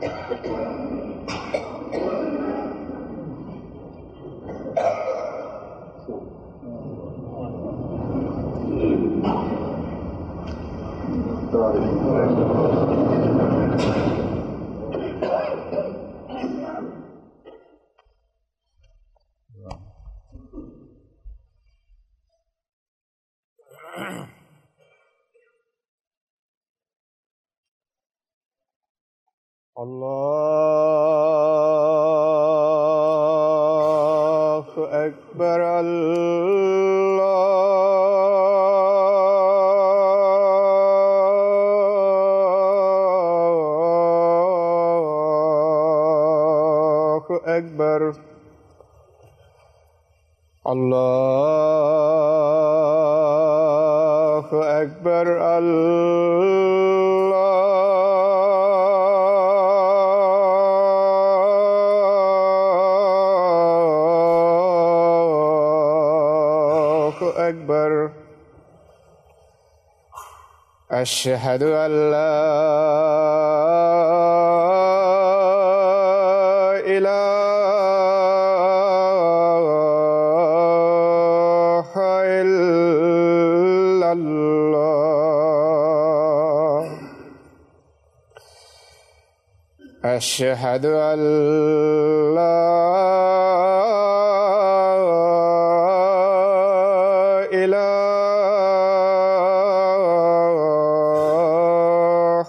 الله أكبر الله أكبر الله أكبر الله أكبر أشهد أن لا إله إلا الله أشهد أن لا إله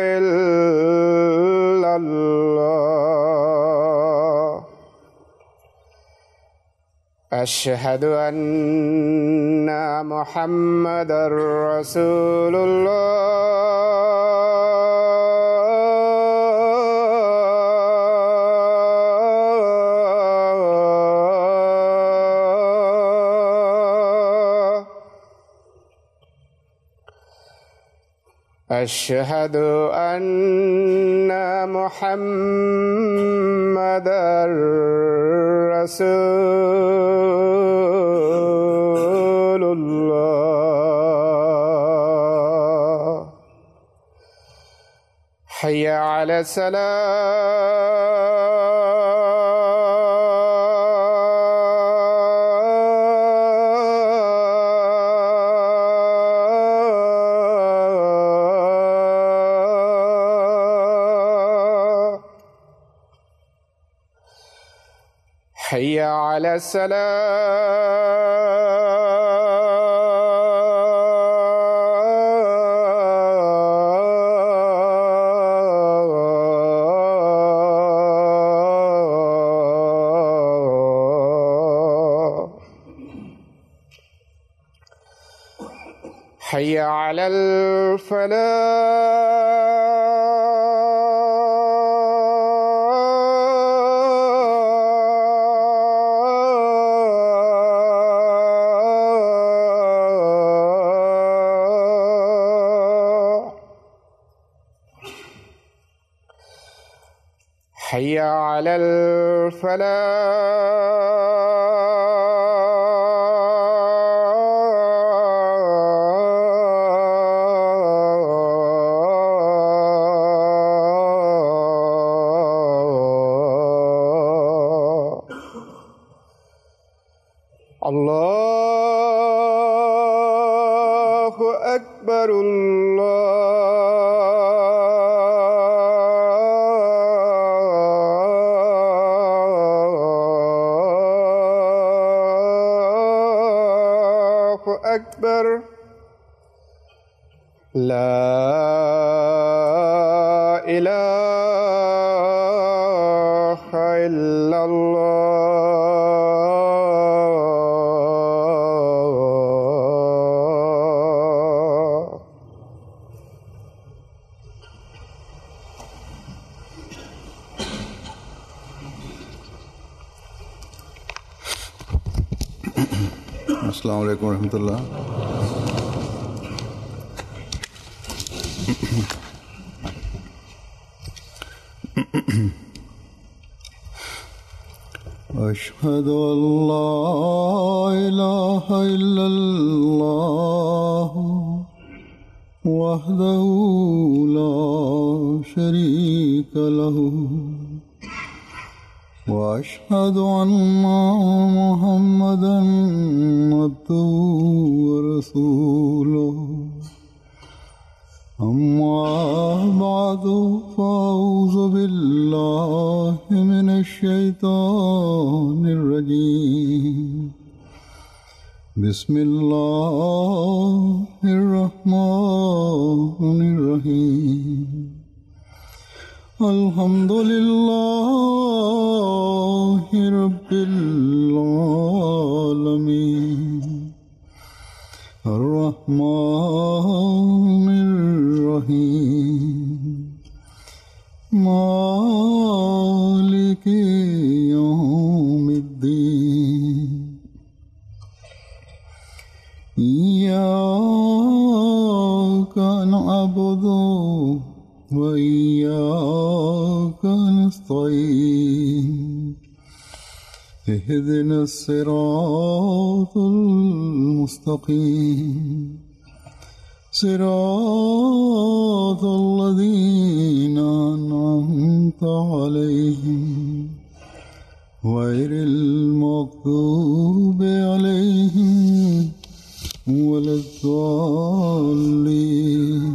إلا الله أشهد أن محمد رسول الله أشهد أن محمد رسول الله حي على السلام حي على السلام حي على الفلاح حي على الفلاح الله أكبر الله أكبر لا إله إلا الله अस्सलाम वालेकुम रहमतुल्लाह أشهد أن لا إله إلا الله وحده لا شريك شريك له واشهد ان محمدا عبده ورسوله اما بعد فاعوذ بالله من الشيطان الرجيم بسم الله الرحمن الرحيم الحمد لله رب العالمين الرحمن الرحيم مالك يوم الدين إياك نعبد وإياك نستعين اهدنا الصراط المستقيم صراط الذين أنعمت عليهم غير المغضوب عليهم ولا الضالين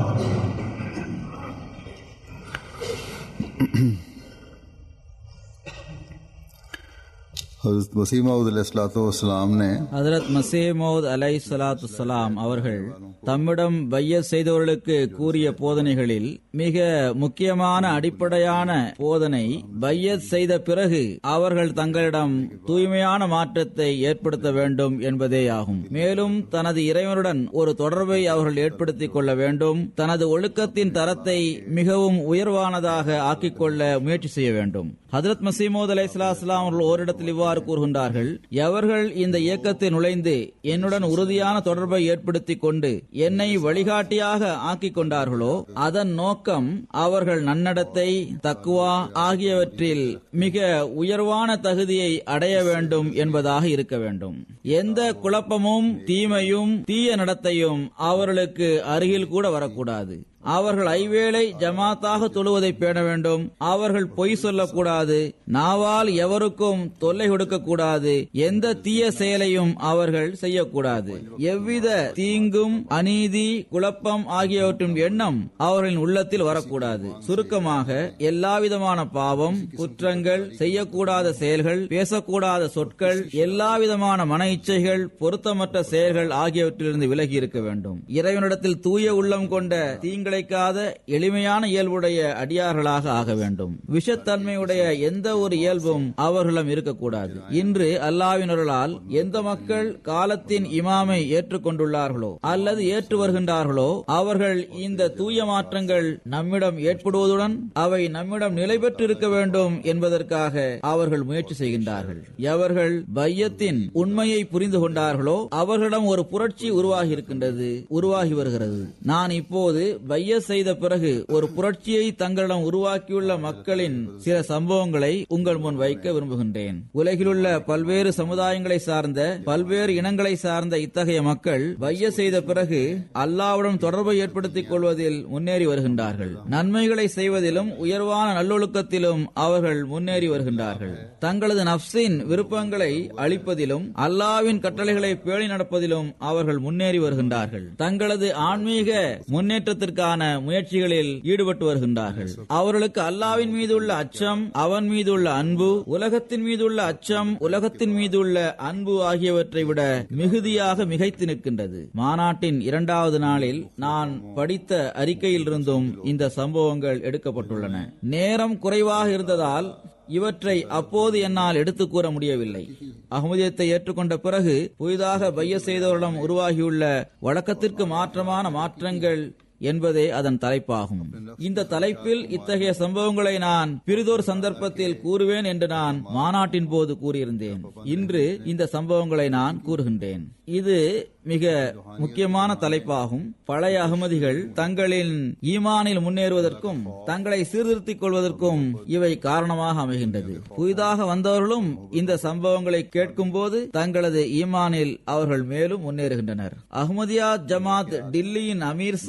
हज़रत वसीम वसलाम ने ஹதரத் மசீமோத் அலை சலாத்து சலாம் அவர்கள் தம்மிடம் பைய செய்தவர்களுக்கு கூறிய போதனைகளில் மிக முக்கியமான அடிப்படையான போதனை பையத் செய்த பிறகு அவர்கள் தங்களிடம் தூய்மையான மாற்றத்தை ஏற்படுத்த வேண்டும் என்பதே ஆகும் மேலும் தனது இறைவனுடன் ஒரு தொடர்பை அவர்கள் ஏற்படுத்திக் கொள்ள வேண்டும் தனது ஒழுக்கத்தின் தரத்தை மிகவும் உயர்வானதாக ஆக்கிக் கொள்ள முயற்சி செய்ய வேண்டும் ஹதரத் மசீமோத் அலை சலாஸ்லாம் அவர்கள் ஓரிடத்தில் இவ்வாறு கூறுகின்றார்கள் எவர்கள் இந்த இயக்கத்தில் நுழைந்து என்னுடன் உறுதியான தொடர்பை ஏற்படுத்திக் கொண்டு என்னை வழிகாட்டியாக ஆக்கிக் கொண்டார்களோ அதன் நோக்கம் அவர்கள் நன்னடத்தை தக்குவா ஆகியவற்றில் மிக உயர்வான தகுதியை அடைய வேண்டும் என்பதாக இருக்க வேண்டும் எந்த குழப்பமும் தீமையும் தீய நடத்தையும் அவர்களுக்கு அருகில் கூட வரக்கூடாது அவர்கள் ஐவேளை ஜமாத்தாக தொழுவதை பேண வேண்டும் அவர்கள் பொய் சொல்லக்கூடாது நாவால் எவருக்கும் தொல்லை கொடுக்கக்கூடாது எந்த தீய செயலையும் அவர்கள் செய்யக்கூடாது எவ்வித தீங்கும் அநீதி குழப்பம் ஆகியவற்றின் எண்ணம் அவர்களின் உள்ளத்தில் வரக்கூடாது சுருக்கமாக எல்லாவிதமான பாவம் குற்றங்கள் செய்யக்கூடாத செயல்கள் பேசக்கூடாத சொற்கள் எல்லாவிதமான மன இச்சைகள் பொருத்தமற்ற செயல்கள் ஆகியவற்றிலிருந்து விலகி இருக்க வேண்டும் இறைவனிடத்தில் தூய உள்ளம் கொண்ட தீங்களை கிடைக்காத எளிமையான இயல்புடைய அடியார்களாக ஆக வேண்டும் விஷத்தன்மையுடைய எந்த ஒரு இயல்பும் அவர்களிடம் இருக்கக்கூடாது இன்று அல்லாவினர்களால் எந்த மக்கள் காலத்தின் இமாமை ஏற்றுக்கொண்டுள்ளார்களோ அல்லது ஏற்று வருகின்றார்களோ அவர்கள் இந்த தூய மாற்றங்கள் நம்மிடம் ஏற்படுவதுடன் அவை நம்மிடம் நிலை பெற்று இருக்க வேண்டும் என்பதற்காக அவர்கள் முயற்சி செய்கின்றார்கள் எவர்கள் பையத்தின் உண்மையை புரிந்து கொண்டார்களோ அவர்களிடம் ஒரு புரட்சி உருவாகி இருக்கின்றது உருவாகி வருகிறது நான் இப்போது பைய செய்த பிறகு ஒரு புரட்சியை தங்களிடம் உருவாக்கியுள்ள மக்களின் சில சம்பவங்களை உங்கள் முன் வைக்க விரும்புகின்றேன் உலகிலுள்ள பல்வேறு சமுதாயங்களை சார்ந்த பல்வேறு இனங்களை சார்ந்த இத்தகைய மக்கள் பைய செய்த பிறகு அல்லாவுடன் தொடர்பை ஏற்படுத்திக் கொள்வதில் முன்னேறி வருகின்றார்கள் நன்மைகளை செய்வதிலும் உயர்வான நல்லொழுக்கத்திலும் அவர்கள் முன்னேறி வருகின்றார்கள் தங்களது நப்சின் விருப்பங்களை அளிப்பதிலும் அல்லாவின் கட்டளைகளை பேணி நடப்பதிலும் அவர்கள் முன்னேறி வருகின்றார்கள் தங்களது ஆன்மீக முன்னேற்றத்திற்கான முயற்சிகளில் ஈடுபட்டு வருகின்றார்கள் அவர்களுக்கு அல்லாவின் மீது உள்ள அச்சம் அவன் மீது உள்ள அன்பு உலகத்தின் மீது உள்ள அச்சம் உலகத்தின் மீது உள்ள அன்பு ஆகியவற்றை விட மிகுதியாக மிகைத்து நிற்கின்றது மாநாட்டின் இரண்டாவது நாளில் நான் படித்த அறிக்கையிலிருந்தும் இந்த சம்பவங்கள் எடுக்கப்பட்டுள்ளன நேரம் குறைவாக இருந்ததால் இவற்றை அப்போது என்னால் எடுத்துக் கூற முடியவில்லை அகமதியத்தை ஏற்றுக்கொண்ட பிறகு புதிதாக பைய செய்தவரிடம் உருவாகியுள்ள வழக்கத்திற்கு மாற்றமான மாற்றங்கள் என்பதே அதன் தலைப்பாகும் இந்த தலைப்பில் இத்தகைய சம்பவங்களை நான் பிரிதொரு சந்தர்ப்பத்தில் கூறுவேன் என்று நான் மாநாட்டின் போது கூறியிருந்தேன் இன்று இந்த சம்பவங்களை நான் கூறுகின்றேன் இது மிக முக்கியமான தலைப்பாகும் பழைய அகமதிகள் தங்களின் ஈமானில் முன்னேறுவதற்கும் தங்களை சீர்திருத்திக் கொள்வதற்கும் இவை காரணமாக அமைகின்றது புதிதாக வந்தவர்களும் இந்த சம்பவங்களை கேட்கும் போது தங்களது ஈமானில் அவர்கள் மேலும் முன்னேறுகின்றனர் அஹ்மதியா ஜமாத் டில்லியின் அமீர் சாஹிப் அவர்கள்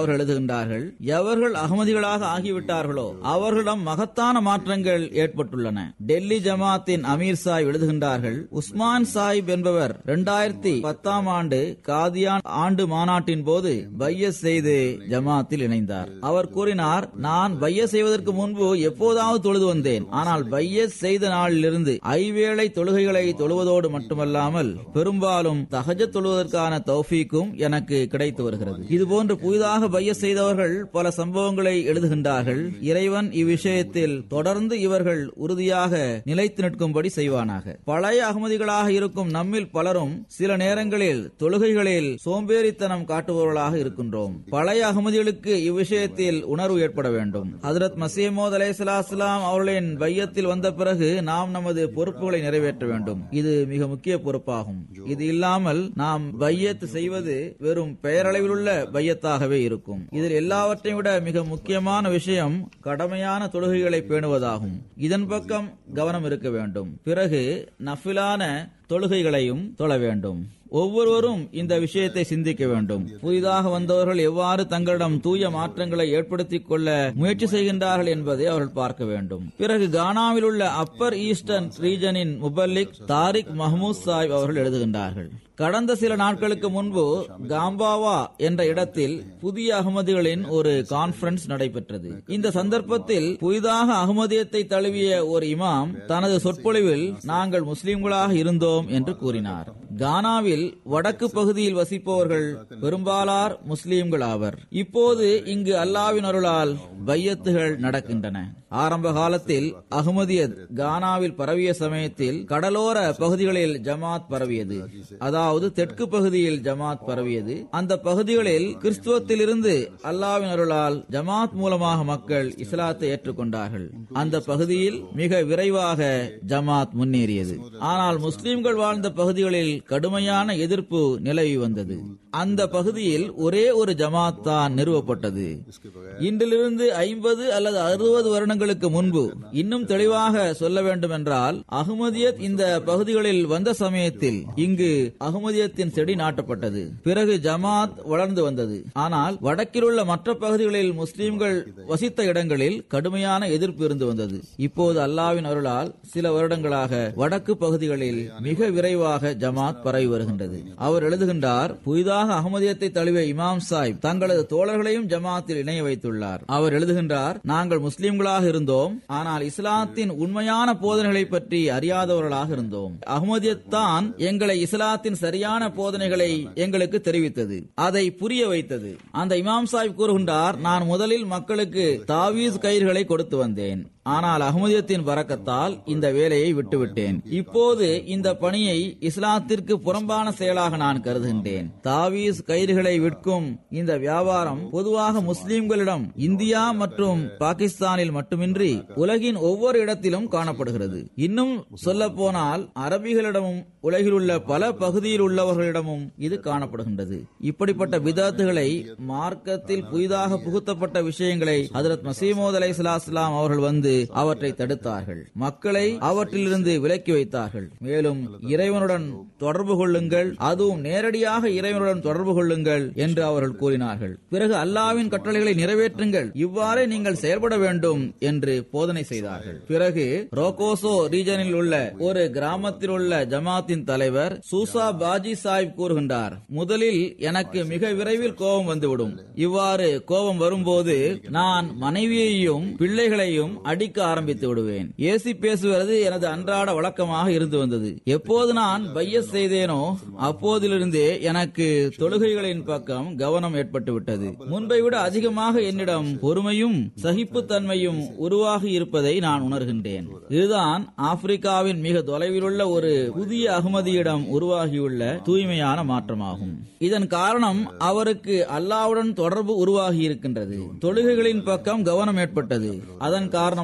அவர்கள் எழுதுகின்றார்கள் எவர்கள் அகமதிகளாக ஆகிவிட்டார்களோ அவர்களிடம் மகத்தான மாற்றங்கள் ஏற்பட்டுள்ளன டெல்லி ஜமாத்தின் அமீர் சாஹிப் எழுதுகின்றார்கள் உஸ்மான் சாஹிப் என்பவர் இரண்டாயிரத்தி பத்தாம் ஆண்டு காதியான் ஆண்டு மாநாட்டின் போது பைய செய்து ஜமாத்தில் இணைந்தார் அவர் கூறினார் நான் பைய செய்வதற்கு முன்பு எப்போதாவது தொழுது வந்தேன் ஆனால் பைய செய்த நாளிலிருந்து ஐவேளை தொழுகைகளை தொழுவதோடு மட்டுமல்லாமல் பெரும்பாலும் தகஜ தொழுவதற்கான தௌஃபீக்கும் எனக்கு கிடைத்து வருகிறது இதுபோன்று புதிதாக பைய செய்தவர்கள் பல சம்பவங்களை எழுதுகின்றார்கள் இறைவன் இவ்விஷயத்தில் தொடர்ந்து இவர்கள் உறுதியாக நிலைத்து நிற்கும்படி செய்வானாக பழைய அகமதிகளாக இருக்கும் நம்மில் பலரும் சில நேரங்களில் தொழுகைகளில் சோம்பேறித்தனம் காட்டுபவர்களாக இருக்கின்றோம் பழைய அகமதிகளுக்கு இவ்விஷயத்தில் உணர்வு ஏற்பட வேண்டும் ஹதரத் மசீமோத் அலைஹிஸ்ஸலாம் அவர்களின் பையத்தில் வந்த பிறகு நாம் நமது பொறுப்புகளை நிறைவேற்ற வேண்டும் இது மிக முக்கிய பொறுப்பாகும் இது இல்லாமல் நாம் பையத் செய்வது வெறும் பெயரளவில் உள்ள பையத்தாகவே இருக்கும் இதில் எல்லாவற்றையும் விட மிக முக்கியமான விஷயம் கடமையான தொழுகைகளை பேணுவதாகும் இதன் பக்கம் கவனம் இருக்க வேண்டும் பிறகு நஃபிலான தொழுகைகளையும் தொழ வேண்டும் ஒவ்வொருவரும் இந்த விஷயத்தை சிந்திக்க வேண்டும் புதிதாக வந்தவர்கள் எவ்வாறு தங்களிடம் தூய மாற்றங்களை ஏற்படுத்திக் கொள்ள முயற்சி செய்கின்றார்கள் என்பதை அவர்கள் பார்க்க வேண்டும் பிறகு கானாவில் உள்ள அப்பர் ஈஸ்டர்ன் ரீஜனின் முபல்லிக் தாரிக் மஹமூத் சாஹிப் அவர்கள் எழுதுகின்றார்கள் கடந்த சில நாட்களுக்கு முன்பு காம்பாவா என்ற இடத்தில் புதிய அகமதிகளின் ஒரு கான்பரன்ஸ் நடைபெற்றது இந்த சந்தர்ப்பத்தில் புதிதாக அகமதியத்தை தழுவிய ஒரு இமாம் தனது சொற்பொழிவில் நாங்கள் முஸ்லிம்களாக இருந்தோம் என்று கூறினார் கானாவில் வடக்கு பகுதியில் வசிப்பவர்கள் பெரும்பாலார் முஸ்லிம்கள் ஆவர் இப்போது இங்கு அல்லாவின் அருளால் பையத்துகள் நடக்கின்றன ஆரம்ப காலத்தில் அகமதியத் கானாவில் பரவிய சமயத்தில் கடலோர பகுதிகளில் ஜமாத் பரவியது அதாவது தெற்கு பகுதியில் ஜமாத் பரவியது அந்த பகுதிகளில் கிறிஸ்துவத்திலிருந்து அல்லாவின் அருளால் ஜமாத் மூலமாக மக்கள் இஸ்லாத்தை ஏற்றுக்கொண்டார்கள் அந்த பகுதியில் மிக விரைவாக ஜமாத் முன்னேறியது ஆனால் முஸ்லிம்கள் வாழ்ந்த பகுதிகளில் கடுமையான எதிர்ப்பு நிலவி வந்தது அந்த பகுதியில் ஒரே ஒரு ஜமாத் தான் நிறுவப்பட்டது இன்றிலிருந்து ஐம்பது அல்லது அறுபது வருடங்களுக்கு முன்பு இன்னும் தெளிவாக சொல்ல வேண்டும் என்றால் அகமதியத் இந்த பகுதிகளில் வந்த சமயத்தில் இங்கு அகமதியத்தின் செடி நாட்டப்பட்டது பிறகு ஜமாத் வளர்ந்து வந்தது ஆனால் வடக்கில் உள்ள மற்ற பகுதிகளில் முஸ்லிம்கள் வசித்த இடங்களில் கடுமையான எதிர்ப்பு இருந்து வந்தது இப்போது அல்லாவின் அருளால் சில வருடங்களாக வடக்கு பகுதிகளில் மிக விரைவாக ஜமாத் பரவி வருகின்றது அவர் எழுதுகின்றார் புதிதாக அகமதியத்தை தழுவிய இமாம் சாஹிப் தங்களது தோழர்களையும் ஜமாத்தில் இணைய வைத்துள்ளார் அவர் எழுதுகின்றார் நாங்கள் முஸ்லிம்களாக இருந்தோம் ஆனால் இஸ்லாத்தின் உண்மையான போதனைகளை பற்றி அறியாதவர்களாக இருந்தோம் அகமதியத் தான் எங்களை இஸ்லாத்தின் சரியான போதனைகளை எங்களுக்கு தெரிவித்தது அதை புரிய வைத்தது அந்த இமாம் சாஹிப் கூறுகின்றார் நான் முதலில் மக்களுக்கு தாவீஸ் கயிர்களை கொடுத்து வந்தேன் ஆனால் அகமதியத்தின் வரக்கத்தால் இந்த வேலையை விட்டுவிட்டேன் இப்போது இந்த பணியை இஸ்லாத்திற்கு புறம்பான செயலாக நான் கருதுகின்றேன் தாவீஸ் கயிறுகளை விற்கும் இந்த வியாபாரம் பொதுவாக முஸ்லிம்களிடம் இந்தியா மற்றும் பாகிஸ்தானில் மட்டுமின்றி உலகின் ஒவ்வொரு இடத்திலும் காணப்படுகிறது இன்னும் சொல்ல போனால் அரபிகளிடமும் உலகில் உள்ள பல பகுதியில் உள்ளவர்களிடமும் இது காணப்படுகின்றது இப்படிப்பட்ட விதாத்துகளை மார்க்கத்தில் புதிதாக புகுத்தப்பட்ட விஷயங்களை ஹதரத் மசீமோத் அலை சலாஸ்லாம் அவர்கள் வந்து அவற்றை தடுத்தார்கள் மக்களை அவற்றிலிருந்து விலக்கி வைத்தார்கள் மேலும் இறைவனுடன் தொடர்பு கொள்ளுங்கள் அதுவும் நேரடியாக இறைவனுடன் தொடர்பு கொள்ளுங்கள் என்று அவர்கள் கூறினார்கள் பிறகு அல்லாவின் கட்டளைகளை நிறைவேற்றுங்கள் இவ்வாறே நீங்கள் செயல்பட வேண்டும் என்று போதனை செய்தார்கள் பிறகு ரோகோசோ ரீஜனில் உள்ள ஒரு கிராமத்தில் உள்ள ஜமாத்தின் தலைவர் சூசா பாஜி சாஹிப் கூறுகின்றார் முதலில் எனக்கு மிக விரைவில் கோபம் வந்துவிடும் இவ்வாறு கோபம் வரும்போது நான் மனைவியையும் பிள்ளைகளையும் அடிக்க ஆரம்பித்து விடுவேன் ஏசி பேசுவது எனது அன்றாட வழக்கமாக இருந்து வந்தது எப்போது நான் பைய செய்தேனோ அப்போதிலிருந்தே எனக்கு தொழுகைகளின் பக்கம் கவனம் ஏற்பட்டு விட்டது முன்பை விட அதிகமாக என்னிடம் பொறுமையும் சகிப்புத்தன்மையும் உருவாகி இருப்பதை நான் உணர்கின்றேன் இதுதான் ஆப்பிரிக்காவின் மிக தொலைவில் உள்ள ஒரு புதிய அகமதியிடம் உருவாகியுள்ள தூய்மையான மாற்றமாகும் இதன் காரணம் அவருக்கு அல்லாவுடன் தொடர்பு உருவாகி இருக்கின்றது தொழுகைகளின் பக்கம் கவனம் ஏற்பட்டது அதன் காரணமாக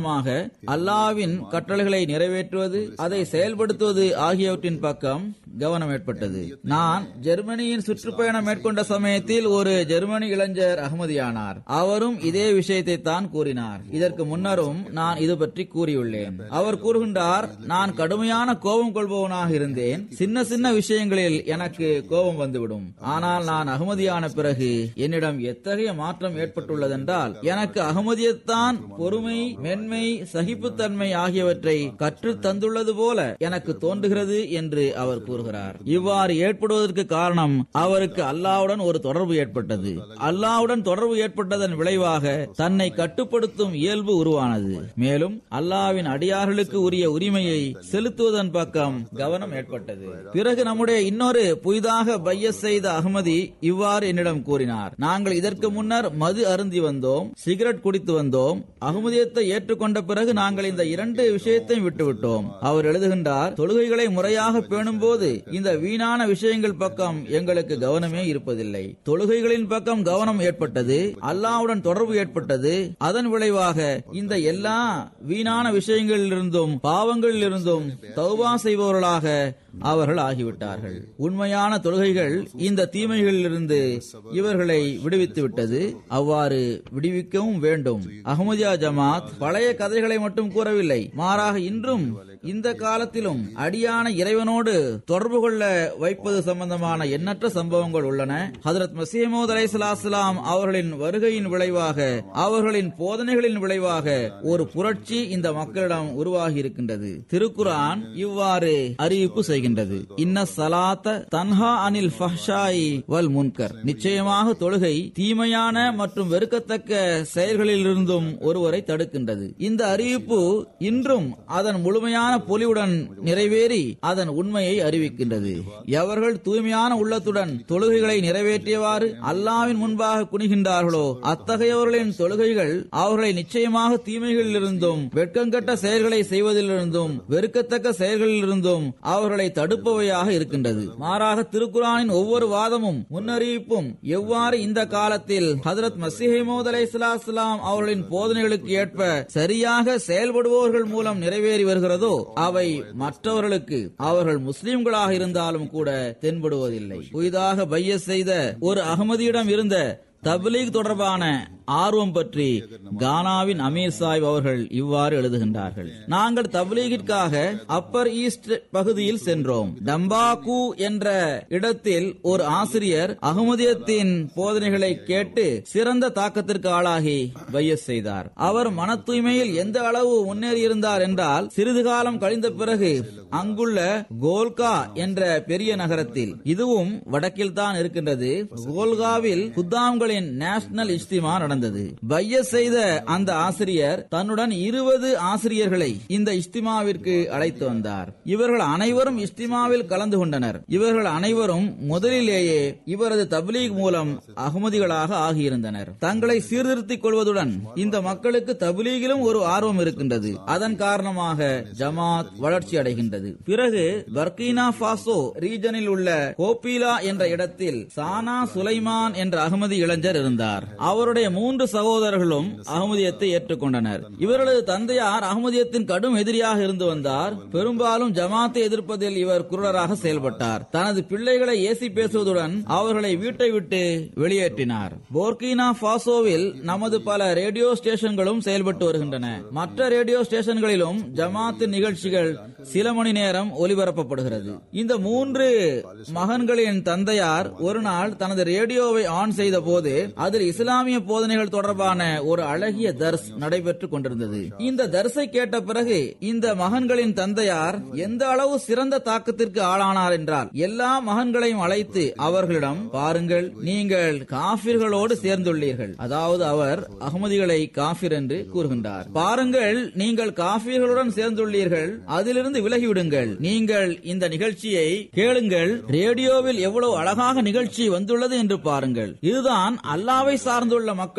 மூலமாக அல்லாவின் கட்டளைகளை நிறைவேற்றுவது அதை செயல்படுத்துவது ஆகியவற்றின் பக்கம் கவனம் ஏற்பட்டது நான் ஜெர்மனியின் சுற்றுப்பயணம் மேற்கொண்ட சமயத்தில் ஒரு ஜெர்மனி இளைஞர் அகமதியானார் அவரும் இதே விஷயத்தை தான் கூறினார் இதற்கு முன்னரும் நான் இது பற்றி கூறியுள்ளேன் அவர் கூறுகின்றார் நான் கடுமையான கோபம் கொள்பவனாக இருந்தேன் சின்ன சின்ன விஷயங்களில் எனக்கு கோபம் வந்துவிடும் ஆனால் நான் அகமதியான பிறகு என்னிடம் எத்தகைய மாற்றம் ஏற்பட்டுள்ளதென்றால் எனக்கு அகமதியத்தான் பொறுமை மென்மை சகிப்புத்தன்மை ஆகியவற்றை கற்றுத் தந்துள்ளது போல எனக்கு தோன்றுகிறது என்று அவர் கூறுகிறார் இவ்வாறு ஏற்படுவதற்கு காரணம் அவருக்கு அல்லாவுடன் ஒரு தொடர்பு ஏற்பட்டது அல்லாவுடன் தொடர்பு ஏற்பட்டதன் விளைவாக தன்னை கட்டுப்படுத்தும் இயல்பு உருவானது மேலும் அல்லாவின் அடியார்களுக்கு உரிய உரிமையை செலுத்துவதன் பக்கம் கவனம் ஏற்பட்டது பிறகு நம்முடைய இன்னொரு புதிதாக பைய செய்த அகமதி இவ்வாறு என்னிடம் கூறினார் நாங்கள் இதற்கு முன்னர் மது அருந்தி வந்தோம் சிகரெட் குடித்து வந்தோம் அகமதியத்தை ஏற்றுக்கொண்ட பிறகு நாங்கள் இந்த இரண்டு விஷயத்தையும் விட்டுவிட்டோம் அவர் எழுதுகின்றார் தொழுகைகளை முறையாக பேணும் போது இந்த வீணான விஷயங்கள் பக்கம் எங்களுக்கு கவனமே இருப்பதில்லை தொழுகைகளின் பக்கம் கவனம் ஏற்பட்டது அல்லாவுடன் தொடர்பு ஏற்பட்டது அதன் விளைவாக இந்த எல்லா வீணான விஷயங்களிலிருந்தும் பாவங்களிலிருந்தும் தௌபா செய்பவர்களாக அவர்கள் ஆகிவிட்டார்கள் உண்மையான தொழுகைகள் இந்த தீமைகளிலிருந்து இவர்களை விடுவித்து விட்டது அவ்வாறு விடுவிக்கவும் வேண்டும் அகமதியா ஜமாத் பழைய கதைகளை மட்டும் கூறவில்லை மாறாக இன்றும் இந்த காலத்திலும் அடியான இறைவனோடு தொடர்பு கொள்ள வைப்பது சம்பந்தமான எண்ணற்ற சம்பவங்கள் உள்ளன ஹதரத் மசீமோத் அலைசலாஸ்லாம் அவர்களின் வருகையின் விளைவாக அவர்களின் போதனைகளின் விளைவாக ஒரு புரட்சி இந்த மக்களிடம் உருவாகி இருக்கின்றது திருக்குரான் இவ்வாறு அறிவிப்பு செய்கின்றது இன்ன சலாத்த தன்ஹா அனில் ஃபஹ்ஷாயி வல் முன்கர் நிச்சயமாக தொழுகை தீமையான மற்றும் வெறுக்கத்தக்க செயல்களிலிருந்தும் ஒருவரை தடுக்கின்றது இந்த அறிவிப்பு இன்றும் அதன் முழுமையான பொலிவுடன் நிறைவேறி அதன் உண்மையை அறிவிக்கின்றது எவர்கள் தூய்மையான உள்ளத்துடன் தொழுகைகளை நிறைவேற்றியவாறு அல்லாவின் முன்பாக குனிகின்றார்களோ அத்தகையவர்களின் தொழுகைகள் அவர்களை நிச்சயமாக தீமைகளிலிருந்தும் வெட்கங்கட்ட செயல்களை செய்வதிலிருந்தும் வெறுக்கத்தக்க செயல்களிலிருந்தும் அவர்களை தடுப்பவையாக இருக்கின்றது மாறாக திருக்குரானின் ஒவ்வொரு வாதமும் முன்னறிவிப்பும் எவ்வாறு இந்த காலத்தில் ஹதரத் மசிஹமோத் அலை அவர்களின் போதனைகளுக்கு ஏற்ப சரியாக செயல்படுபவர்கள் மூலம் நிறைவேறி வருகிறதோ அவை மற்றவர்களுக்கு அவர்கள் முஸ்லிம்களாக இருந்தாலும் கூட தென்படுவதில்லை புதிதாக பைய செய்த ஒரு அகமதியிடம் இருந்த தப்லீக் தொடர்பான ஆர்வம் பற்றி கானாவின் அமீர் சாஹிப் அவர்கள் இவ்வாறு எழுதுகின்றார்கள் நாங்கள் தப்லீகிற்காக அப்பர் ஈஸ்ட் பகுதியில் சென்றோம் டம்பாகு என்ற இடத்தில் ஒரு ஆசிரியர் அகமதியத்தின் போதனைகளை கேட்டு சிறந்த தாக்கத்திற்கு ஆளாகி பையஸ் செய்தார் அவர் மன தூய்மையில் எந்த அளவு முன்னேறி இருந்தார் என்றால் சிறிது காலம் கழிந்த பிறகு அங்குள்ள கோல்கா என்ற பெரிய நகரத்தில் இதுவும் வடக்கில் தான் இருக்கின்றது கோல்காவில் குத்தாம்களின் நேஷனல் இஸ்திமா நடந்தது பைய செய்த அந்த ஆசிரியர் தன்னுடன் இருபது ஆசிரியர்களை இந்த இஸ்திமாவிற்கு அழைத்து வந்தார் இவர்கள் அனைவரும் இஸ்திமாவில் கலந்து கொண்டனர் இவர்கள் அனைவரும் முதலிலேயே இவரது தப்லீக் மூலம் அகமதிகளாக ஆகியிருந்தனர் தங்களை சீர்திருத்திக் கொள்வதுடன் இந்த மக்களுக்கு தப்லீகிலும் ஒரு ஆர்வம் இருக்கின்றது அதன் காரணமாக ஜமாத் வளர்ச்சி அடைகின்றது பிறகு பர்கீனா பாசோ ரீஜனில் உள்ள கோபிலா என்ற இடத்தில் சானா சுலைமான் என்ற அகமதி இளைஞர் இருந்தார் அவருடைய மூன்று சகோதரர்களும் அகமதியத்தை ஏற்றுக்கொண்டனர் இவர்களது தந்தையார் அகமதியத்தின் கடும் எதிரியாக இருந்து வந்தார் பெரும்பாலும் ஜமாத்தை எதிர்ப்பதில் இவர் குருடராக செயல்பட்டார் தனது பிள்ளைகளை ஏசி பேசுவதுடன் அவர்களை வீட்டை விட்டு வெளியேற்றினார் போர்கினா பாசோவில் நமது பல ரேடியோ ஸ்டேஷன்களும் செயல்பட்டு வருகின்றன மற்ற ரேடியோ ஸ்டேஷன்களிலும் ஜமாத்து நிகழ்ச்சிகள் சில மணி நேரம் ஒலிபரப்பப்படுகிறது இந்த மூன்று மகன்களின் தந்தையார் ஒரு நாள் தனது ரேடியோவை ஆன் செய்த போது அதில் இஸ்லாமிய போதனைகள் தொடர்பான ஒரு அழகிய தர்ஸ் நடைபெற்றுக் கொண்டிருந்தது இந்த தர்ஸை கேட்ட பிறகு இந்த மகன்களின் தந்தையார் எந்த அளவு சிறந்த தாக்கத்திற்கு ஆளானார் என்றால் எல்லா மகன்களையும் அழைத்து அவர்களிடம் பாருங்கள் நீங்கள் காபிர்களோடு சேர்ந்துள்ளீர்கள் அதாவது அவர் அகமதிகளை காபிர் என்று கூறுகின்றார் பாருங்கள் நீங்கள் காபிர்களுடன் சேர்ந்துள்ளீர்கள் அதிலிருந்து விலகிவிடுங்கள் நீங்கள் இந்த நிகழ்ச்சியை கேளுங்கள் ரேடியோவில் எவ்வளவு அழகாக நிகழ்ச்சி வந்துள்ளது என்று பாருங்கள் இதுதான் அல்லாவை சார்ந்துள்ள மக்களின்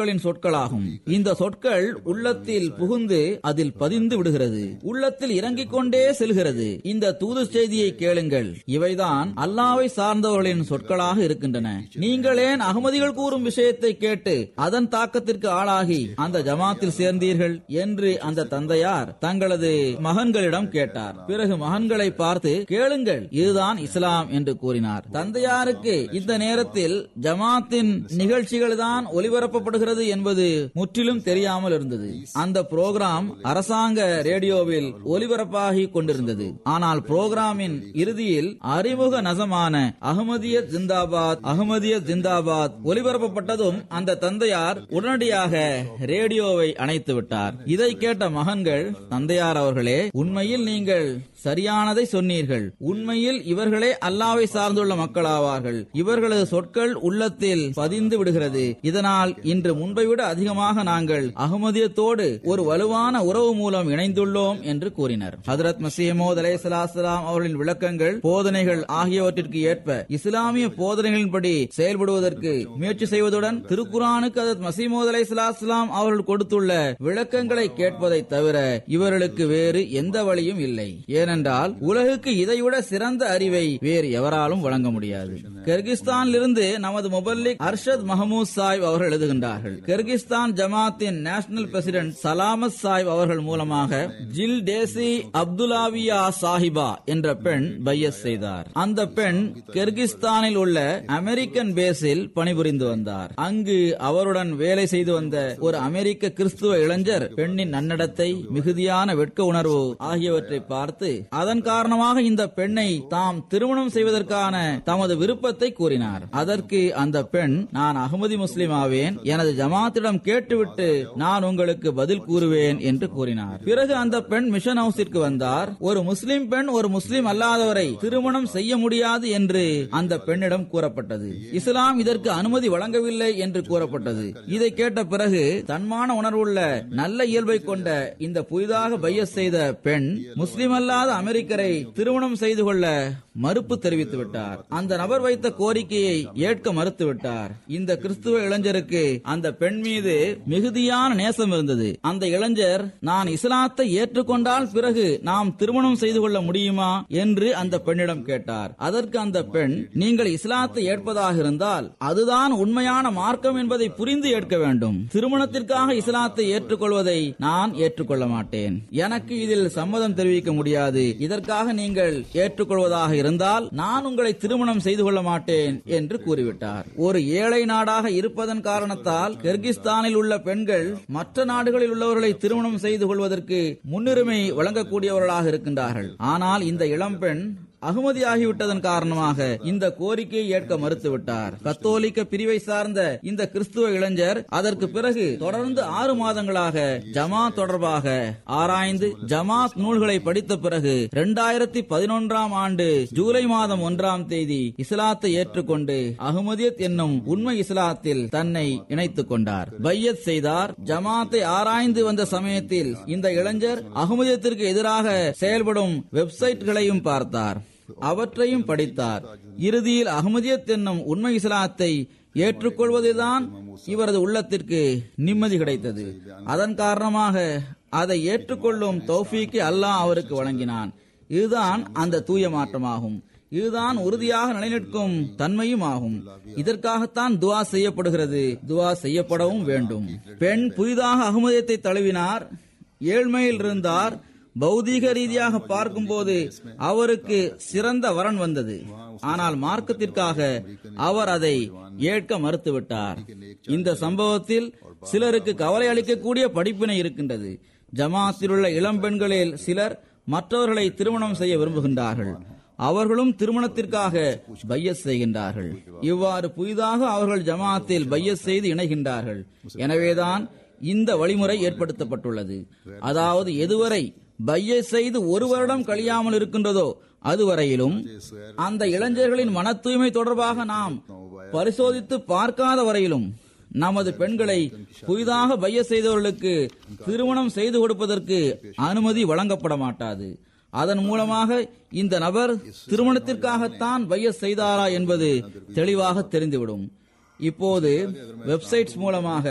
சார்ந்தவர்களின் சொற்களாகும் இந்த சொற்கள் உள்ளத்தில் புகுந்து அதில் பதிந்து விடுகிறது உள்ளத்தில் இறங்கிக் கொண்டே செல்கிறது இந்த தூது செய்தியை கேளுங்கள் இவைதான் அல்லாவை சார்ந்தவர்களின் சொற்களாக இருக்கின்றன நீங்கள் ஏன் அகமதிகள் கூறும் விஷயத்தை கேட்டு அதன் தாக்கத்திற்கு ஆளாகி அந்த ஜமாத்தில் சேர்ந்தீர்கள் என்று அந்த தந்தையார் தங்களது மகன்களிடம் கேட்டார் பிறகு மகன்களை பார்த்து கேளுங்கள் இதுதான் இஸ்லாம் என்று கூறினார் தந்தையாருக்கு இந்த நேரத்தில் ஜமாத்தின் நிகழ்ச்சிகள் தான் ஒலிபரப்பப்படுகிறது என்பது முற்றிலும் தெரியாமல் இருந்தது அந்த புரோகிராம் அரசாங்க ரேடியோவில் ஒலிபரப்பாகி கொண்டிருந்தது ஆனால் புரோகிராமின் இறுதியில் அறிமுக நசமான அகமதிய ஜிந்தாபாத் அகமதிய ஜிந்தாபாத் ஒலிபரப்பப்பட்டதும் அந்த தந்தையார் உடனடியாக ரேடியோவை அணைத்து விட்டார் இதை கேட்ட மகன்கள் தந்தையார் அவர்களே உண்மையில் நீங்கள் சரியானதை சொன்னீர்கள் உண்மையில் இவர்களே அல்லாவை சார்ந்துள்ள மக்களாவார்கள் இவர்களது சொற்கள் உள்ளத்தில் பதிந்து விடுகிறது இதனால் இன்று முன்பை விட அதிகமாக நாங்கள் அகமதியத்தோடு ஒரு வலுவான உறவு மூலம் இணைந்துள்ளோம் என்று கூறினர் ஹதரத் மசீமோத் அலைசலாசலாம் அவர்களின் விளக்கங்கள் போதனைகள் ஆகியவற்றிற்கு ஏற்ப இஸ்லாமிய போதனைகளின்படி செயல்படுவதற்கு முயற்சி செய்வதுடன் திருக்குரானுக்கு ஹதரத் மசீமோத் அலைசலாசலாம் அவர்கள் கொடுத்துள்ள விளக்கங்களை கேட்பதை தவிர இவர்களுக்கு வேறு எந்த வழியும் இல்லை ஏனென்றால் உலகுக்கு இதைவிட சிறந்த அறிவை வேறு எவராலும் வழங்க முடியாது கிர்கிஸ்தானிலிருந்து நமது முபல்லிக் அர்ஷத் மஹமூத் சாஹிப் அவர்கள் எழுதுகின்றார்கள் கிர்கிஸ்தான் ஜமாத்தின் நேஷனல் பிரசிடென்ட் சலாமத் சாஹிப் அவர்கள் மூலமாக ஜில் டேசி அப்துல்லாவியா சாஹிபா என்ற பெண் பையஸ் செய்தார் அந்த பெண் கிர்கிஸ்தானில் உள்ள அமெரிக்கன் பேஸில் பணிபுரிந்து வந்தார் அங்கு அவருடன் வேலை செய்து வந்த ஒரு அமெரிக்க கிறிஸ்துவ இளைஞர் பெண்ணின் நன்னடத்தை மிகுதியான வெட்க உணர்வு ஆகியவற்றை பார்த்து அதன் காரணமாக இந்த பெண்ணை தாம் திருமணம் செய்வதற்கான தமது விருப்பத்தை கூறினார் அதற்கு அந்த பெண் நான் அகமதி முஸ்லிம் ஆவேன் எனது ஜமாத்திடம் கேட்டுவிட்டு நான் உங்களுக்கு பதில் கூறுவேன் என்று கூறினார் பிறகு அந்த பெண் மிஷன் ஹவுஸிற்கு வந்தார் ஒரு முஸ்லிம் பெண் ஒரு முஸ்லிம் அல்லாதவரை திருமணம் செய்ய முடியாது என்று அந்த பெண்ணிடம் கூறப்பட்டது இஸ்லாம் இதற்கு அனுமதி வழங்கவில்லை என்று கூறப்பட்டது இதை கேட்ட பிறகு தன்மான உணர்வுள்ள நல்ல இயல்பை கொண்ட இந்த புதிதாக பையஸ் செய்த பெண் முஸ்லிம் அல்லாத அமெரிக்கரை திருமணம் செய்து கொள்ள மறுப்பு தெரிவித்து விட்டார் அந்த நபர் வைத்த கோரிக்கையை ஏற்க மறுத்து விட்டார் இந்த கிறிஸ்துவ இளைஞருக்கு அந்த பெண் மீது மிகுதியான நேசம் இருந்தது அந்த இளைஞர் நான் இஸ்லாத்தை ஏற்றுக்கொண்டால் பிறகு நாம் திருமணம் செய்து கொள்ள முடியுமா என்று அந்த பெண்ணிடம் கேட்டார் அதற்கு அந்த பெண் நீங்கள் இஸ்லாத்தை ஏற்பதாக இருந்தால் அதுதான் உண்மையான மார்க்கம் என்பதை புரிந்து ஏற்க வேண்டும் திருமணத்திற்காக இஸ்லாத்தை ஏற்றுக்கொள்வதை நான் ஏற்றுக்கொள்ள மாட்டேன் எனக்கு இதில் சம்மதம் தெரிவிக்க முடியாது இதற்காக நீங்கள் ஏற்றுக்கொள்வதாக இருந்தால் நான் உங்களை திருமணம் செய்து கொள்ள மாட்டேன் என்று கூறிவிட்டார் ஒரு ஏழை நாடாக இருப்பதன் காரணத்தால் கிர்கிஸ்தானில் உள்ள பெண்கள் மற்ற நாடுகளில் உள்ளவர்களை திருமணம் செய்து கொள்வதற்கு முன்னுரிமை வழங்கக்கூடியவர்களாக இருக்கின்றார்கள் ஆனால் இந்த இளம்பெண் அகமதியாகிவிட்டதன் காரணமாக இந்த கோரிக்கையை ஏற்க மறுத்துவிட்டார் கத்தோலிக்க பிரிவை சார்ந்த இந்த கிறிஸ்துவ இளைஞர் அதற்கு பிறகு தொடர்ந்து ஆறு மாதங்களாக ஜமாத் தொடர்பாக ஆராய்ந்து ஜமாத் நூல்களை படித்த பிறகு இரண்டாயிரத்தி பதினொன்றாம் ஆண்டு ஜூலை மாதம் ஒன்றாம் தேதி இஸ்லாத்தை ஏற்றுக்கொண்டு அகமதியத் என்னும் உண்மை இஸ்லாத்தில் தன்னை இணைத்துக் கொண்டார் பையத் செய்தார் ஜமாத்தை ஆராய்ந்து வந்த சமயத்தில் இந்த இளைஞர் அகமதியத்திற்கு எதிராக செயல்படும் வெப்சைட்களையும் பார்த்தார் அவற்றையும் படித்தார் இறுதியில் அகமதியத் என்னும் உண்மை இஸ்லாத்தை ஏற்றுக்கொள்வதுதான் இவரது உள்ளத்திற்கு நிம்மதி கிடைத்தது அதன் காரணமாக அதை ஏற்றுக்கொள்ளும் தௌஃபீக்கு அல்லாஹ் அவருக்கு வழங்கினான் இதுதான் அந்த தூய மாற்றமாகும் இதுதான் உறுதியாக நிலைநிற்கும் தன்மையும் ஆகும் இதற்காகத்தான் துவா செய்யப்படுகிறது துவா செய்யப்படவும் வேண்டும் பெண் புதிதாக அகமதியத்தை தழுவினார் ஏழ்மையில் இருந்தார் பௌதீக ரீதியாக பார்க்கும்போது அவருக்கு சிறந்த வரன் வந்தது ஆனால் மார்க்கத்திற்காக அவர் அதை ஏற்க மறுத்துவிட்டார் இந்த சம்பவத்தில் சிலருக்கு கவலை அளிக்கக்கூடிய படிப்பினை இருக்கின்றது ஜமாத்தில் உள்ள இளம்பெண்களில் சிலர் மற்றவர்களை திருமணம் செய்ய விரும்புகின்றார்கள் அவர்களும் திருமணத்திற்காக பையஸ் செய்கின்றார்கள் இவ்வாறு புதிதாக அவர்கள் ஜமாத்தில் பையஸ் செய்து இணைகின்றார்கள் எனவேதான் இந்த வழிமுறை ஏற்படுத்தப்பட்டுள்ளது அதாவது எதுவரை பையை செய்து ஒரு வருடம் கழியாமல் இருக்கின்றதோ அதுவரையிலும் அந்த இளைஞர்களின் மன தூய்மை தொடர்பாக நாம் பரிசோதித்து பார்க்காத வரையிலும் நமது பெண்களை புதிதாக பைய செய்தவர்களுக்கு திருமணம் செய்து கொடுப்பதற்கு அனுமதி வழங்கப்பட மாட்டாது அதன் மூலமாக இந்த நபர் திருமணத்திற்காகத்தான் பைய செய்தாரா என்பது தெளிவாக தெரிந்துவிடும் இப்போது வெப்சைட்ஸ் மூலமாக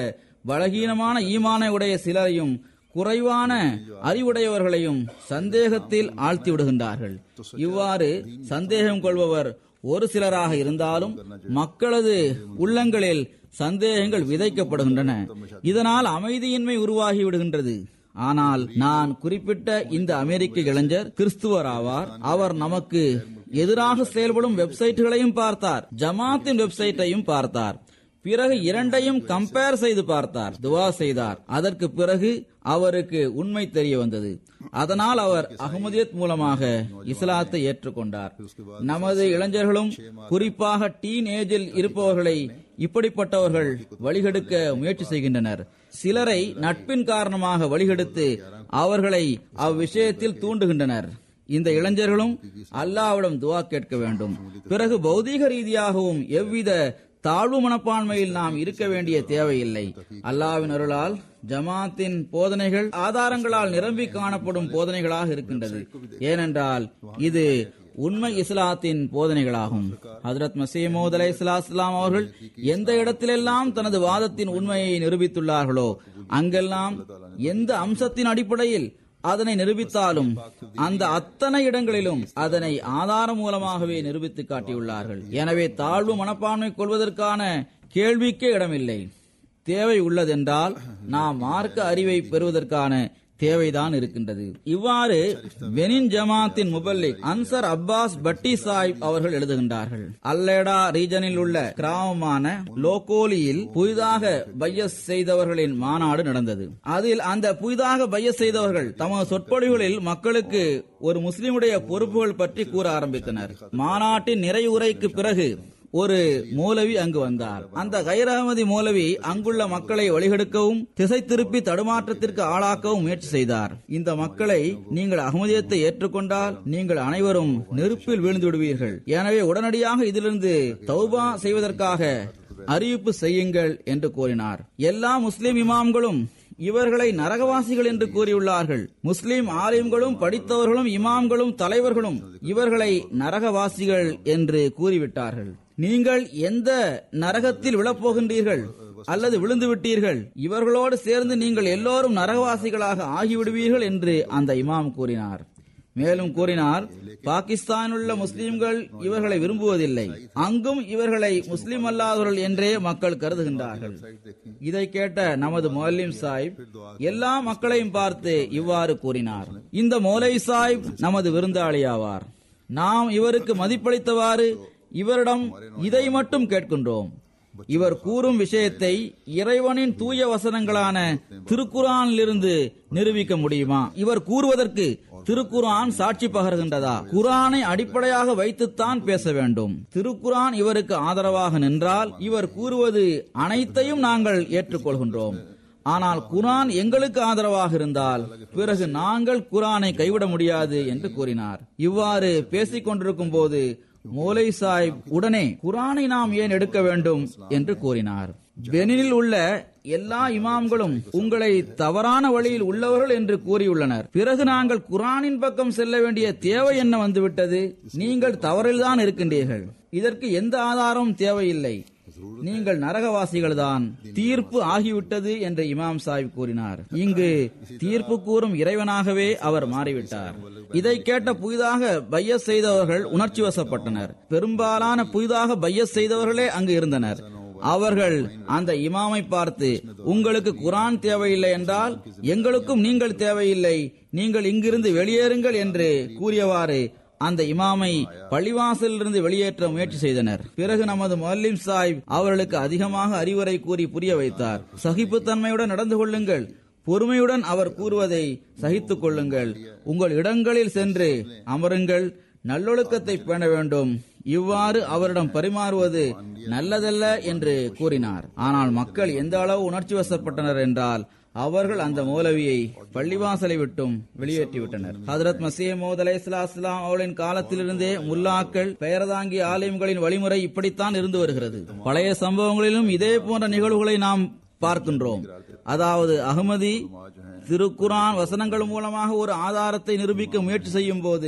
பலகீனமான ஈமானை உடைய சிலரையும் குறைவான அறிவுடையவர்களையும் சந்தேகத்தில் ஆழ்த்தி விடுகின்றார்கள் இவ்வாறு சந்தேகம் கொள்பவர் ஒரு சிலராக இருந்தாலும் மக்களது உள்ளங்களில் சந்தேகங்கள் விதைக்கப்படுகின்றன இதனால் அமைதியின்மை உருவாகி விடுகின்றது ஆனால் நான் குறிப்பிட்ட இந்த அமெரிக்க இளைஞர் கிறிஸ்துவர் ஆவார் அவர் நமக்கு எதிராக செயல்படும் வெப்சைட்டுகளையும் பார்த்தார் ஜமாத்தின் வெப்சைட்டையும் பார்த்தார் பிறகு இரண்டையும் கம்பேர் செய்து பார்த்தார் துவா செய்தார் அதற்கு பிறகு அவருக்கு உண்மை தெரிய வந்தது அதனால் அவர் அகமதியத் மூலமாக இஸ்லாத்தை ஏற்றுக்கொண்டார் நமது இளைஞர்களும் குறிப்பாக டீன் ஏஜில் இருப்பவர்களை இப்படிப்பட்டவர்கள் வழிகெடுக்க முயற்சி செய்கின்றனர் சிலரை நட்பின் காரணமாக வழிகெடுத்து அவர்களை அவ்விஷயத்தில் தூண்டுகின்றனர் இந்த இளைஞர்களும் அல்லாவிடம் துவா கேட்க வேண்டும் பிறகு பௌதீக ரீதியாகவும் எவ்வித தாழ்வு மனப்பான்மையில் நாம் இருக்க வேண்டிய தேவையில்லை அல்லாவின் அருளால் ஜமாத்தின் போதனைகள் ஆதாரங்களால் நிரம்பி காணப்படும் போதனைகளாக இருக்கின்றது ஏனென்றால் இது உண்மை இஸ்லாத்தின் போதனைகளாகும் ஹதரத் மசீமோத் அலை இஸ்லாம் அவர்கள் எந்த இடத்திலெல்லாம் தனது வாதத்தின் உண்மையை நிரூபித்துள்ளார்களோ அங்கெல்லாம் எந்த அம்சத்தின் அடிப்படையில் அதனை நிரூபித்தாலும் அந்த அத்தனை இடங்களிலும் அதனை ஆதாரம் மூலமாகவே நிரூபித்து காட்டியுள்ளார்கள் எனவே தாழ்வு மனப்பான்மை கொள்வதற்கான கேள்விக்கே இடமில்லை தேவை உள்ளதென்றால் நாம் மார்க்க அறிவை பெறுவதற்கான தேவைதான் இருக்கின்றது இவ்வாறு பெனின் ஜமாத்தின் முபல்லிக் அன்சர் அப்பாஸ் பட்டி சாஹிப் அவர்கள் எழுதுகின்றார்கள் அல்லேடா ரீஜனில் உள்ள கிராமமான லோகோலியில் புதிதாக பையஸ் செய்தவர்களின் மாநாடு நடந்தது அதில் அந்த புதிதாக பையஸ் செய்தவர்கள் தமது சொற்பொழிவுகளில் மக்களுக்கு ஒரு முஸ்லிமுடைய பொறுப்புகள் பற்றி கூற ஆரம்பித்தனர் மாநாட்டின் நிறைவுரைக்கு பிறகு ஒரு மூலவி அங்கு வந்தார் அந்த கைரஹமதி மூலவி அங்குள்ள மக்களை வழிகெடுக்கவும் திசை திருப்பி தடுமாற்றத்திற்கு ஆளாக்கவும் முயற்சி செய்தார் இந்த மக்களை நீங்கள் அகமதியத்தை ஏற்றுக்கொண்டால் நீங்கள் அனைவரும் நெருப்பில் வீழ்ந்து விடுவீர்கள் எனவே உடனடியாக இதிலிருந்து தௌபா செய்வதற்காக அறிவிப்பு செய்யுங்கள் என்று கூறினார் எல்லா முஸ்லிம் இமாம்களும் இவர்களை நரகவாசிகள் என்று கூறியுள்ளார்கள் முஸ்லிம் ஆலிம்களும் படித்தவர்களும் இமாம்களும் தலைவர்களும் இவர்களை நரகவாசிகள் என்று கூறிவிட்டார்கள் நீங்கள் எந்த நரகத்தில் விழப்போகின்றீர்கள் அல்லது விழுந்து விட்டீர்கள் இவர்களோடு சேர்ந்து நீங்கள் எல்லோரும் நரகவாசிகளாக ஆகிவிடுவீர்கள் என்று அந்த இமாம் கூறினார் மேலும் கூறினார் பாகிஸ்தானில் உள்ள முஸ்லிம்கள் இவர்களை விரும்புவதில்லை அங்கும் இவர்களை முஸ்லிம் அல்லாதவர்கள் என்றே மக்கள் கருதுகின்றார்கள் இதை கேட்ட நமது மௌலிம் சாஹிப் எல்லா மக்களையும் பார்த்து இவ்வாறு கூறினார் இந்த மௌலை சாஹிப் நமது விருந்தாளியாவார் நாம் இவருக்கு மதிப்பளித்தவாறு இவரிடம் இதை மட்டும் கேட்கின்றோம் இவர் கூறும் விஷயத்தை இறைவனின் தூய வசனங்களான திருக்குரானிலிருந்து நிரூபிக்க முடியுமா இவர் கூறுவதற்கு திருக்குரான் சாட்சி பகர்கின்றதா குரானை அடிப்படையாக வைத்துத்தான் பேச வேண்டும் திருக்குரான் இவருக்கு ஆதரவாக நின்றால் இவர் கூறுவது அனைத்தையும் நாங்கள் ஏற்றுக்கொள்கின்றோம் ஆனால் குரான் எங்களுக்கு ஆதரவாக இருந்தால் பிறகு நாங்கள் குரானை கைவிட முடியாது என்று கூறினார் இவ்வாறு பேசிக் கொண்டிருக்கும் போது மோலை சாஹிப் உடனே குரானை நாம் ஏன் எடுக்க வேண்டும் என்று கூறினார் பெனினில் உள்ள எல்லா இமாம்களும் உங்களை தவறான வழியில் உள்ளவர்கள் என்று கூறியுள்ளனர் பிறகு நாங்கள் குரானின் பக்கம் செல்ல வேண்டிய தேவை என்ன வந்துவிட்டது நீங்கள் தவறில்தான் இருக்கின்றீர்கள் இதற்கு எந்த ஆதாரமும் தேவையில்லை நீங்கள் நரகவாசிகள் தான் தீர்ப்பு ஆகிவிட்டது என்று இமாம் சாஹிப் கூறினார் இங்கு தீர்ப்பு கூறும் இறைவனாகவே அவர் மாறிவிட்டார் இதை கேட்ட புதிதாக பையஸ் செய்தவர்கள் உணர்ச்சி வசப்பட்டனர் பெரும்பாலான புதிதாக பையஸ் செய்தவர்களே அங்கு இருந்தனர் அவர்கள் அந்த இமாமை பார்த்து உங்களுக்கு குரான் தேவையில்லை என்றால் எங்களுக்கும் நீங்கள் தேவையில்லை நீங்கள் இங்கிருந்து வெளியேறுங்கள் என்று கூறியவாறு அந்த இமாமை பள்ளிவாசலிலிருந்து வெளியேற்ற முயற்சி செய்தனர் பிறகு நமது மல்லிம் சாஹிப் அவர்களுக்கு அதிகமாக அறிவுரை கூறி புரிய வைத்தார் சகிப்புத்தன்மையுடன் நடந்து கொள்ளுங்கள் பொறுமையுடன் அவர் கூறுவதை சகித்துக் கொள்ளுங்கள் உங்கள் இடங்களில் சென்று அமருங்கள் நல்லொழுக்கத்தை பேண வேண்டும் இவ்வாறு அவரிடம் பரிமாறுவது நல்லதல்ல என்று கூறினார் ஆனால் மக்கள் எந்த அளவு உணர்ச்சி வசப்பட்டனர் என்றால் அவர்கள் அந்த மௌலவியை பள்ளிவாசலை விட்டும் வெளியேற்றிவிட்டனர் ஹதரத் மசீமோத் அலை இஸ்லாம் அவர்களின் காலத்திலிருந்தே முல்லாக்கள் பெயர்தாங்கி ஆலயங்களின் வழிமுறை இப்படித்தான் இருந்து வருகிறது பழைய சம்பவங்களிலும் இதே போன்ற நிகழ்வுகளை நாம் பார்க்கின்றோம் அதாவது அகமதி திருக்குரான் வசனங்கள் மூலமாக ஒரு ஆதாரத்தை நிரூபிக்க முயற்சி செய்யும் போது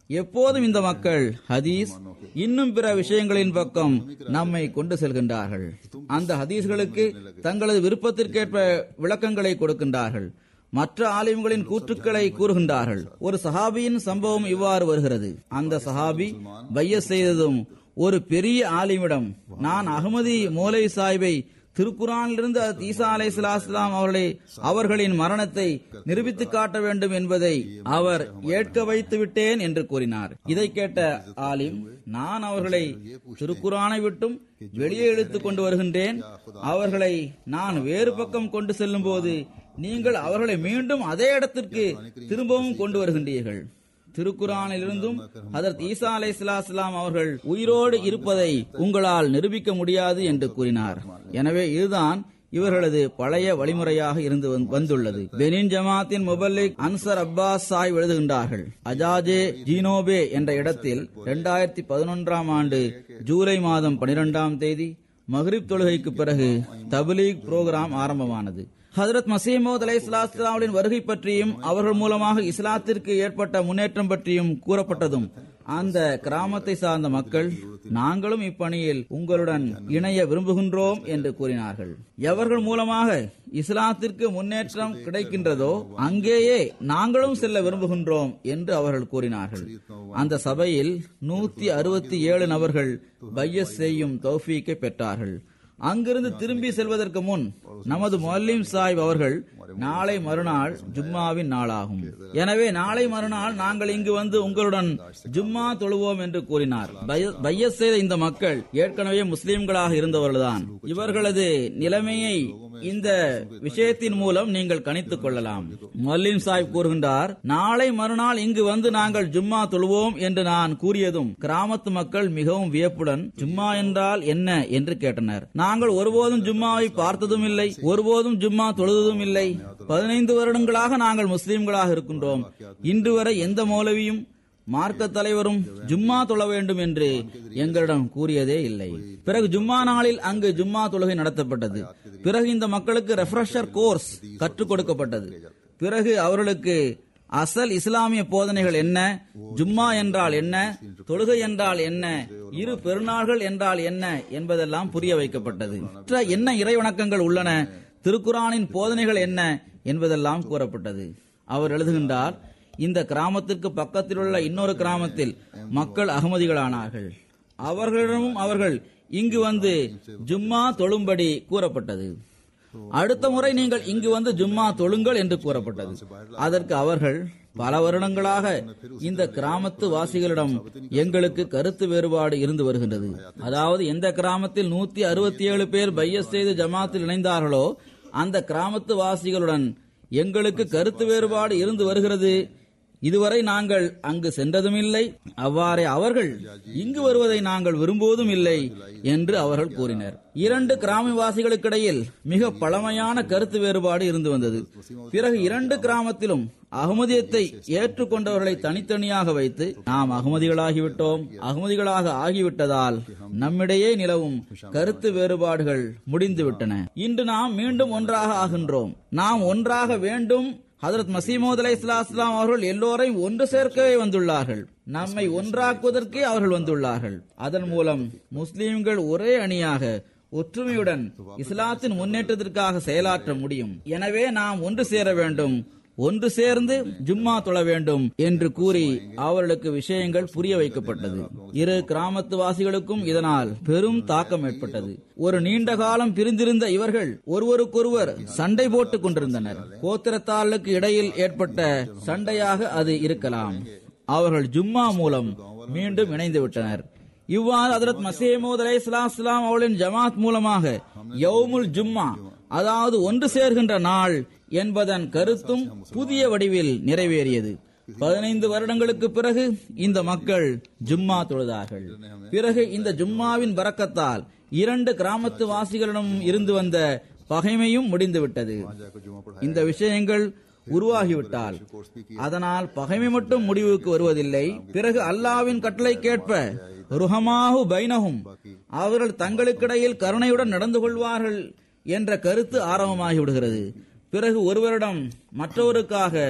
எப்போதும் இந்த மக்கள் ஹதீஸ் இன்னும் பிற விஷயங்களின் பக்கம் நம்மை கொண்டு செல்கின்றார்கள் அந்த ஹதீஸ்களுக்கு தங்களது விருப்பத்திற்கேற்ப விளக்கங்களை கொடுக்கின்றார்கள் மற்ற ஆலிம்களின் கூற்றுக்களை கூறுகின்றார்கள் ஒரு சஹாபியின் சம்பவம் இவ்வாறு வருகிறது அந்த சஹாபி பைய செய்ததும் ஒரு பெரிய ஆலிமிடம் நான் அகமதி மோலை சாஹிபை திருக்குறானிலிருந்து அது ஈசா அலை சலாஸ்லாம் அவர்களை அவர்களின் மரணத்தை நிரூபித்து காட்ட வேண்டும் என்பதை அவர் ஏற்க வைத்து விட்டேன் என்று கூறினார் இதை கேட்ட ஆலிம் நான் அவர்களை திருக்குறானை விட்டும் வெளியே இழுத்துக் கொண்டு வருகின்றேன் அவர்களை நான் வேறு பக்கம் கொண்டு செல்லும் போது நீங்கள் அவர்களை மீண்டும் அதே இடத்திற்கு திரும்பவும் கொண்டு வருகின்றீர்கள் திருக்குறானிலிருந்தும் அதற்கு ஈசா அலை சலாஸ்லாம் அவர்கள் உயிரோடு இருப்பதை உங்களால் நிரூபிக்க முடியாது என்று கூறினார் எனவே இதுதான் இவர்களது பழைய வழிமுறையாக இருந்து வந்து- வந்துள்ளது பெனின் ஜமாத்தின் முபல்லிக் அன்சர் அப்பாஸ் சாய் எழுதுகின்றார்கள் அஜாஜே ஜீனோபே என்ற இடத்தில் இரண்டாயிரத்தி பதினொன்றாம் ஆண்டு ஜூலை மாதம் பனிரெண்டாம் தேதி மஹ்ரிப் தொழுகைக்கு பிறகு தபிலீக் புரோகிராம் ஆரம்பமானது ஹஜரத் மசீமோத் அலை இஸ்லாஸ்லாமின் வருகை பற்றியும் அவர்கள் மூலமாக இஸ்லாத்திற்கு ஏற்பட்ட முன்னேற்றம் பற்றியும் கூறப்பட்டதும் அந்த கிராமத்தை சார்ந்த மக்கள் நாங்களும் இப்பணியில் உங்களுடன் இணைய விரும்புகின்றோம் என்று கூறினார்கள் எவர்கள் மூலமாக இஸ்லாத்திற்கு முன்னேற்றம் கிடைக்கின்றதோ அங்கேயே நாங்களும் செல்ல விரும்புகின்றோம் என்று அவர்கள் கூறினார்கள் அந்த சபையில் நூத்தி அறுபத்தி ஏழு நபர்கள் பையஸ் செய்யும் தௌஃபீக்கை பெற்றார்கள் அங்கிருந்து திரும்பி செல்வதற்கு முன் நமது மொல்லிம் சாஹிப் அவர்கள் நாளை மறுநாள் ஜும்மாவின் நாளாகும் எனவே நாளை மறுநாள் நாங்கள் இங்கு வந்து உங்களுடன் ஜும்மா தொழுவோம் என்று கூறினார் பைய- பையஸ் செய்த இந்த மக்கள் ஏற்கனவே முஸ்லிம்களாக இருந்தவர்கள்தான் இவர்களது நிலைமையை இந்த விஷயத்தின் மூலம் நீங்கள் கணித்துக் கொள்ளலாம் மொல்லிம் சாஹிப் கூறுகின்றார் நாளை மறுநாள் இங்கு வந்து நாங்கள் ஜும்மா தொழுவோம் என்று நான் கூறியதும் கிராமத்து மக்கள் மிகவும் வியப்புடன் ஜும்மா என்றால் என்ன என்று கேட்டனர் நாங்கள் ஒருபோதும் ஜும்மாவை பார்த்ததும் இல்லை ஒருபோதும் ஜும்மா தொழுததும் இல்லை பதினைந்து வருடங்களாக நாங்கள் முஸ்லிம்களாக இருக்கின்றோம் இன்று வரை எந்த மௌலவியும் மார்க்க தலைவரும் ஜும்மா தொழ வேண்டும் என்று எங்களிடம் கூறியதே இல்லை பிறகு ஜும்மா நாளில் அங்கு ஜும்மா தொழுகை நடத்தப்பட்டது பிறகு இந்த மக்களுக்கு ரெஃப்ரெஷர் கோர்ஸ் கற்றுக் கொடுக்கப்பட்டது பிறகு அவர்களுக்கு அசல் இஸ்லாமிய போதனைகள் என்ன ஜும்மா என்றால் என்ன தொழுகை என்றால் என்ன இரு பெருநாள்கள் என்றால் என்ன என்பதெல்லாம் புரிய வைக்கப்பட்டது மற்ற என்ன இறை வணக்கங்கள் உள்ளன திருக்குரானின் போதனைகள் என்ன என்பதெல்லாம் கூறப்பட்டது அவர் எழுதுகின்றார் இந்த கிராமத்திற்கு பக்கத்தில் உள்ள இன்னொரு கிராமத்தில் மக்கள் அகமதிகளானார்கள் அவர்களிடமும் அவர்கள் இங்கு வந்து ஜும்மா தொழும்படி கூறப்பட்டது அடுத்த முறை நீங்கள் இங்கு வந்து ஜும்மா தொழுங்கள் என்று கூறப்பட்டது அதற்கு அவர்கள் பல வருடங்களாக இந்த கிராமத்து வாசிகளிடம் எங்களுக்கு கருத்து வேறுபாடு இருந்து வருகின்றது அதாவது எந்த கிராமத்தில் நூத்தி அறுபத்தி ஏழு பேர் பையஸ் செய்து ஜமாத்தில் இணைந்தார்களோ அந்த கிராமத்து வாசிகளுடன் எங்களுக்கு கருத்து வேறுபாடு இருந்து வருகிறது இதுவரை நாங்கள் அங்கு சென்றதும் இல்லை அவ்வாறே அவர்கள் இங்கு வருவதை நாங்கள் விரும்புவதும் இல்லை என்று அவர்கள் கூறினர் இரண்டு கிராமவாசிகளுக்கிடையில் மிக பழமையான கருத்து வேறுபாடு இருந்து வந்தது பிறகு இரண்டு கிராமத்திலும் அகமதியத்தை ஏற்றுக்கொண்டவர்களை தனித்தனியாக வைத்து நாம் அகமதிகளாகிவிட்டோம் அகமதிகளாக ஆகிவிட்டதால் நம்மிடையே நிலவும் கருத்து வேறுபாடுகள் முடிந்துவிட்டன இன்று நாம் மீண்டும் ஒன்றாக ஆகின்றோம் நாம் ஒன்றாக வேண்டும் ஹதரத் மசீமோத் அலை இஸ்லாம் அவர்கள் எல்லோரையும் ஒன்று சேர்க்கவே வந்துள்ளார்கள் நம்மை ஒன்றாக்குவதற்கே அவர்கள் வந்துள்ளார்கள் அதன் மூலம் முஸ்லிம்கள் ஒரே அணியாக ஒற்றுமையுடன் இஸ்லாத்தின் முன்னேற்றத்திற்காக செயலாற்ற முடியும் எனவே நாம் ஒன்று சேர வேண்டும் ஒன்று சேர்ந்து ஜும்மா தொழ வேண்டும் என்று கூறி அவர்களுக்கு விஷயங்கள் புரிய வைக்கப்பட்டது இரு கிராமத்து வாசிகளுக்கும் இதனால் பெரும் தாக்கம் ஏற்பட்டது ஒரு நீண்ட காலம் பிரிந்திருந்த இவர்கள் ஒருவருக்கொருவர் சண்டை போட்டுக் கொண்டிருந்தனர் கோத்திரத்தாளுக்கு இடையில் ஏற்பட்ட சண்டையாக அது இருக்கலாம் அவர்கள் ஜும்மா மூலம் மீண்டும் இணைந்து விட்டனர் இவ்வாறு ஹதரத் மசீமூத் அலை இஸ்லாம் அவர்களின் ஜமாத் மூலமாக யவுமுல் ஜும்மா அதாவது ஒன்று சேர்கின்ற நாள் என்பதன் கருத்தும் புதிய வடிவில் நிறைவேறியது பதினைந்து வருடங்களுக்கு பிறகு இந்த மக்கள் ஜும்மா தொழுதார்கள் பிறகு இந்த ஜும்மாவின் பறக்கத்தால் இரண்டு கிராமத்து வாசிகளிடம் இருந்து வந்த பகைமையும் முடிந்துவிட்டது இந்த விஷயங்கள் உருவாகிவிட்டால் அதனால் பகைமை மட்டும் முடிவுக்கு வருவதில்லை பிறகு அல்லாவின் கட்டளை கேட்ப ருஹமாஹு பைனஹும் அவர்கள் தங்களுக்கிடையில் கருணையுடன் நடந்து கொள்வார்கள் என்ற கருத்து ஆரம்பமாகி விடுகிறது பிறகு ஒருவரிடம் மற்றவருக்காக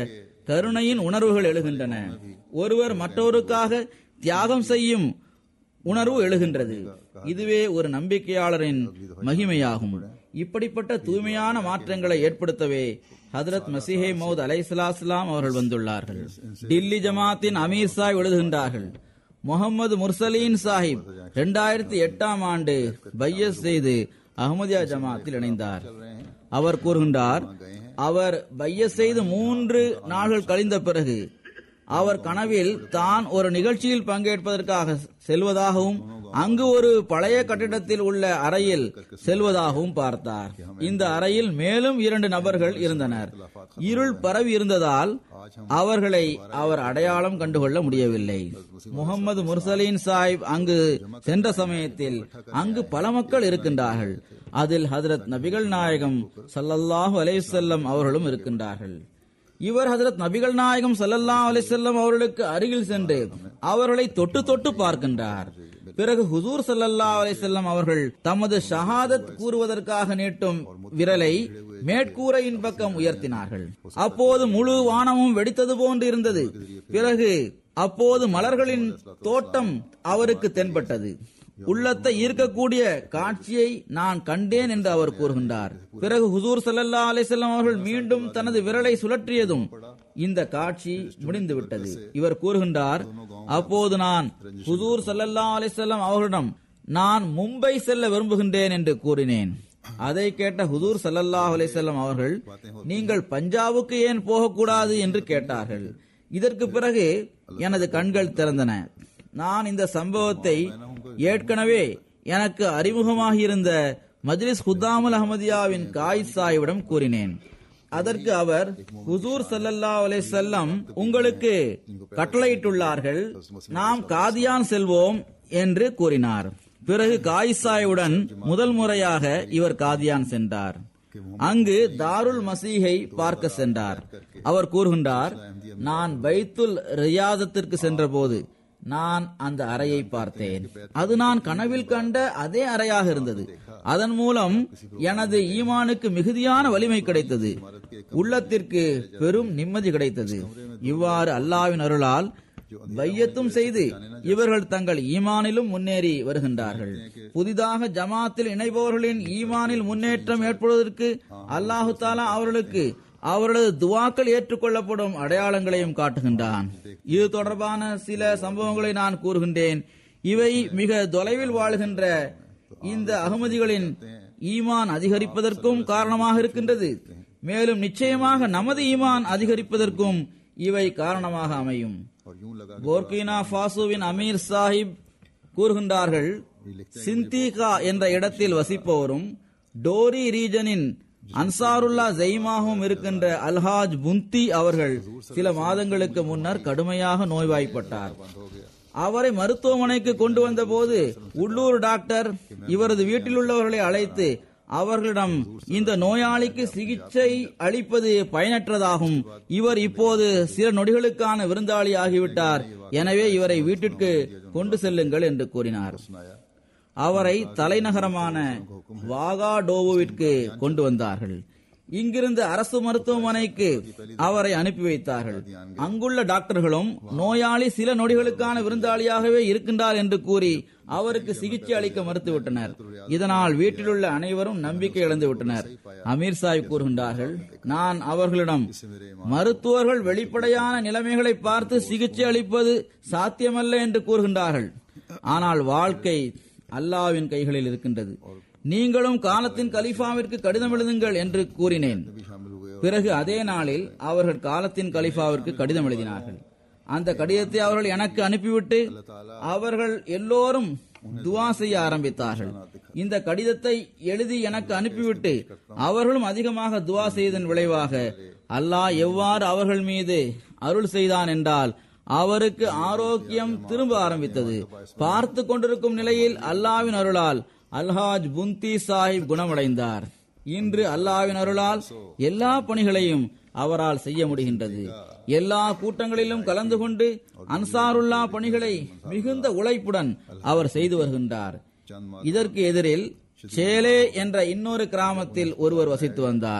கருணையின் உணர்வுகள் எழுகின்றன ஒருவர் மற்றவருக்காக தியாகம் செய்யும் உணர்வு எழுகின்றது இதுவே ஒரு நம்பிக்கையாளரின் மகிமையாகும் இப்படிப்பட்ட தூய்மையான மாற்றங்களை ஏற்படுத்தவே ஹதரத் மசிஹே மௌத் அலைசலாஸ்லாம் அவர்கள் வந்துள்ளார்கள் டில்லி ஜமாத்தின் அமீர் சாஹிப் எழுதுகின்றார்கள் முகமது முர்சலீன் சாஹிப் இரண்டாயிரத்தி எட்டாம் ஆண்டு பையஸ் செய்து அஹமதியா ஜமாத்தில் இணைந்தார் அவர் கூறுகின்றார் அவர் பையஸ் செய்து மூன்று நாள்கள் கழிந்த பிறகு அவர் கனவில் தான் ஒரு நிகழ்ச்சியில் பங்கேற்பதற்காக செல்வதாகவும் அங்கு ஒரு பழைய கட்டிடத்தில் உள்ள அறையில் செல்வதாகவும் பார்த்தார் இந்த அறையில் மேலும் இரண்டு நபர்கள் இருந்தனர் இருள் பரவி இருந்ததால் அவர்களை அவர் அடையாளம் கண்டுகொள்ள முடியவில்லை முகமது முர்சலீன் சாஹிப் அங்கு சென்ற சமயத்தில் அங்கு பல மக்கள் இருக்கின்றார்கள் அதில் ஹதரத் நபிகள் நாயகம் ஸல்லல்லாஹு அலைஹி வஸல்லம் அவர்களும் இருக்கின்றார்கள் இவர் ஹதரத் நபிகள் நாயகம் ஸல்லல்லாஹு அலைஹி வஸல்லம் அவர்களுக்கு அருகில் சென்று அவர்களை தொட்டு தொட்டு பார்க்கின்றார் பிறகு ஹுசூர் ஸல்லல்லாஹு அலைஹி வஸல்லம் அவர்கள் தமது ஷஹாதத் கூறுவதற்காக நீட்டும் விரலை மேற்கூரையின் பக்கம் உயர்த்தினார்கள் அப்போது முழு வானமும் வெடித்தது போன்று இருந்தது பிறகு அப்போது மலர்களின் தோட்டம் அவருக்கு தென்பட்டது உள்ளத்தை ஈர்க்கக்கூடிய காட்சியை நான் கண்டேன் என்று அவர் கூறுகின்றார் பிறகு ஹுசூர் சல்லல்லா அலிசல்லாம் அவர்கள் மீண்டும் தனது விரலை சுழற்றியதும் இந்த காட்சி முடிந்து விட்டது இவர் கூறுகின்றார் அப்போது நான் ஹுசூர் சல்லல்லா அலிசல்லாம் அவர்களிடம் நான் மும்பை செல்ல விரும்புகின்றேன் என்று கூறினேன் அதை கேட்ட ஹுதூர் சல்லல்லாஹு அலிசல்லாம் அவர்கள் நீங்கள் பஞ்சாபுக்கு ஏன் போகக்கூடாது என்று கேட்டார்கள் இதற்கு பிறகு எனது கண்கள் திறந்தன நான் இந்த சம்பவத்தை ஏற்கனவே எனக்கு அறிமுகமாகியிருந்த மஜ்லிஸ் ஹுத்தாமுல் அஹமதியாவின் காய் சாயிவிடம் கூறினேன் அதற்கு அவர் ஹுசூர் சல்லல்லா செல்லம் உங்களுக்கு கட்டளையிட்டுள்ளார்கள் நாம் காதியான் செல்வோம் என்று கூறினார் பிறகு காய்சாயுடன் முதல் முறையாக இவர் காதியான் சென்றார் அங்கு தாருல் மசீகை பார்க்க சென்றார் அவர் கூறுகின்றார் நான் பைத்துல் ரியாதத்திற்கு சென்றபோது நான் அந்த அறையை பார்த்தேன் அது நான் கனவில் கண்ட அதே அறையாக இருந்தது அதன் மூலம் எனது ஈமானுக்கு மிகுதியான வலிமை கிடைத்தது உள்ளத்திற்கு பெரும் நிம்மதி கிடைத்தது இவ்வாறு அல்லாவின் அருளால் பையத்தும் செய்து இவர்கள் தங்கள் ஈமானிலும் முன்னேறி வருகின்றார்கள் புதிதாக ஜமாத்தில் இணைபவர்களின் ஈமானில் முன்னேற்றம் ஏற்படுவதற்கு அல்லாஹு தாலா அவர்களுக்கு அவர்களது துவாக்கள் ஏற்றுக்கொள்ளப்படும் அடையாளங்களையும் காட்டுகின்றான் இது தொடர்பான சில சம்பவங்களை நான் கூறுகின்றேன் இவை மிக தொலைவில் வாழ்கின்ற இந்த அகமதிகளின் ஈமான் அதிகரிப்பதற்கும் காரணமாக இருக்கின்றது மேலும் நிச்சயமாக நமது ஈமான் அதிகரிப்பதற்கும் இவை காரணமாக அமையும் போர்கினா பாசுவின் அமீர் சாஹிப் கூறுகின்றார்கள் சிந்திகா என்ற இடத்தில் வசிப்பவரும் டோரி ரீஜனின் அன்சாருல்லா ஜெய்மாகவும் இருக்கின்ற அல்ஹாஜ் புந்தி அவர்கள் சில மாதங்களுக்கு முன்னர் கடுமையாக நோய்வாய்ப்பட்டார் அவரை மருத்துவமனைக்கு கொண்டு வந்த போது உள்ளூர் டாக்டர் இவரது வீட்டில் உள்ளவர்களை அழைத்து அவர்களிடம் இந்த நோயாளிக்கு சிகிச்சை அளிப்பது பயனற்றதாகும் இவர் இப்போது சில நொடிகளுக்கான விருந்தாளி ஆகிவிட்டார் எனவே இவரை வீட்டிற்கு கொண்டு செல்லுங்கள் என்று கூறினார் அவரை தலைநகரமான வாகாடோவுவிற்கு கொண்டு வந்தார்கள் இங்கிருந்து அரசு மருத்துவமனைக்கு அவரை அனுப்பி வைத்தார்கள் அங்குள்ள டாக்டர்களும் நோயாளி சில நொடிகளுக்கான விருந்தாளியாகவே இருக்கின்றார் என்று கூறி அவருக்கு சிகிச்சை அளிக்க மறுத்துவிட்டனர் இதனால் வீட்டிலுள்ள அனைவரும் நம்பிக்கை இழந்து விட்டனர் அமீர் சாஹிப் கூறுகின்றார்கள் நான் அவர்களிடம் மருத்துவர்கள் வெளிப்படையான நிலைமைகளை பார்த்து சிகிச்சை அளிப்பது சாத்தியமல்ல என்று கூறுகின்றார்கள் ஆனால் வாழ்க்கை அல்லாவின் கைகளில் இருக்கின்றது நீங்களும் காலத்தின் கலிஃபாவிற்கு கடிதம் எழுதுங்கள் என்று கூறினேன் பிறகு அதே நாளில் அவர்கள் காலத்தின் கலிஃபாவிற்கு கடிதம் எழுதினார்கள் அந்த கடிதத்தை அவர்கள் எனக்கு அனுப்பிவிட்டு அவர்கள் எல்லோரும் துவா செய்ய ஆரம்பித்தார்கள் இந்த கடிதத்தை எழுதி எனக்கு அனுப்பிவிட்டு அவர்களும் அதிகமாக துவா செய்ததன் விளைவாக அல்லாஹ் எவ்வாறு அவர்கள் மீது அருள் செய்தான் என்றால் அவருக்கு ஆரோக்கியம் திரும்ப ஆரம்பித்தது பார்த்து கொண்டிருக்கும் நிலையில் அல்லாவின் அருளால் அல்ஹாஜ் புந்தி சாஹிப் குணமடைந்தார் இன்று அல்லாவின் அருளால் எல்லா பணிகளையும் அவரால் செய்ய முடிகின்றது எல்லா கூட்டங்களிலும் கலந்து கொண்டு அன்சாருல்லா பணிகளை மிகுந்த உழைப்புடன் அவர் செய்து வருகின்றார் இதற்கு எதிரில் சேலே என்ற இன்னொரு கிராமத்தில் ஒருவர் வசித்து வந்தார்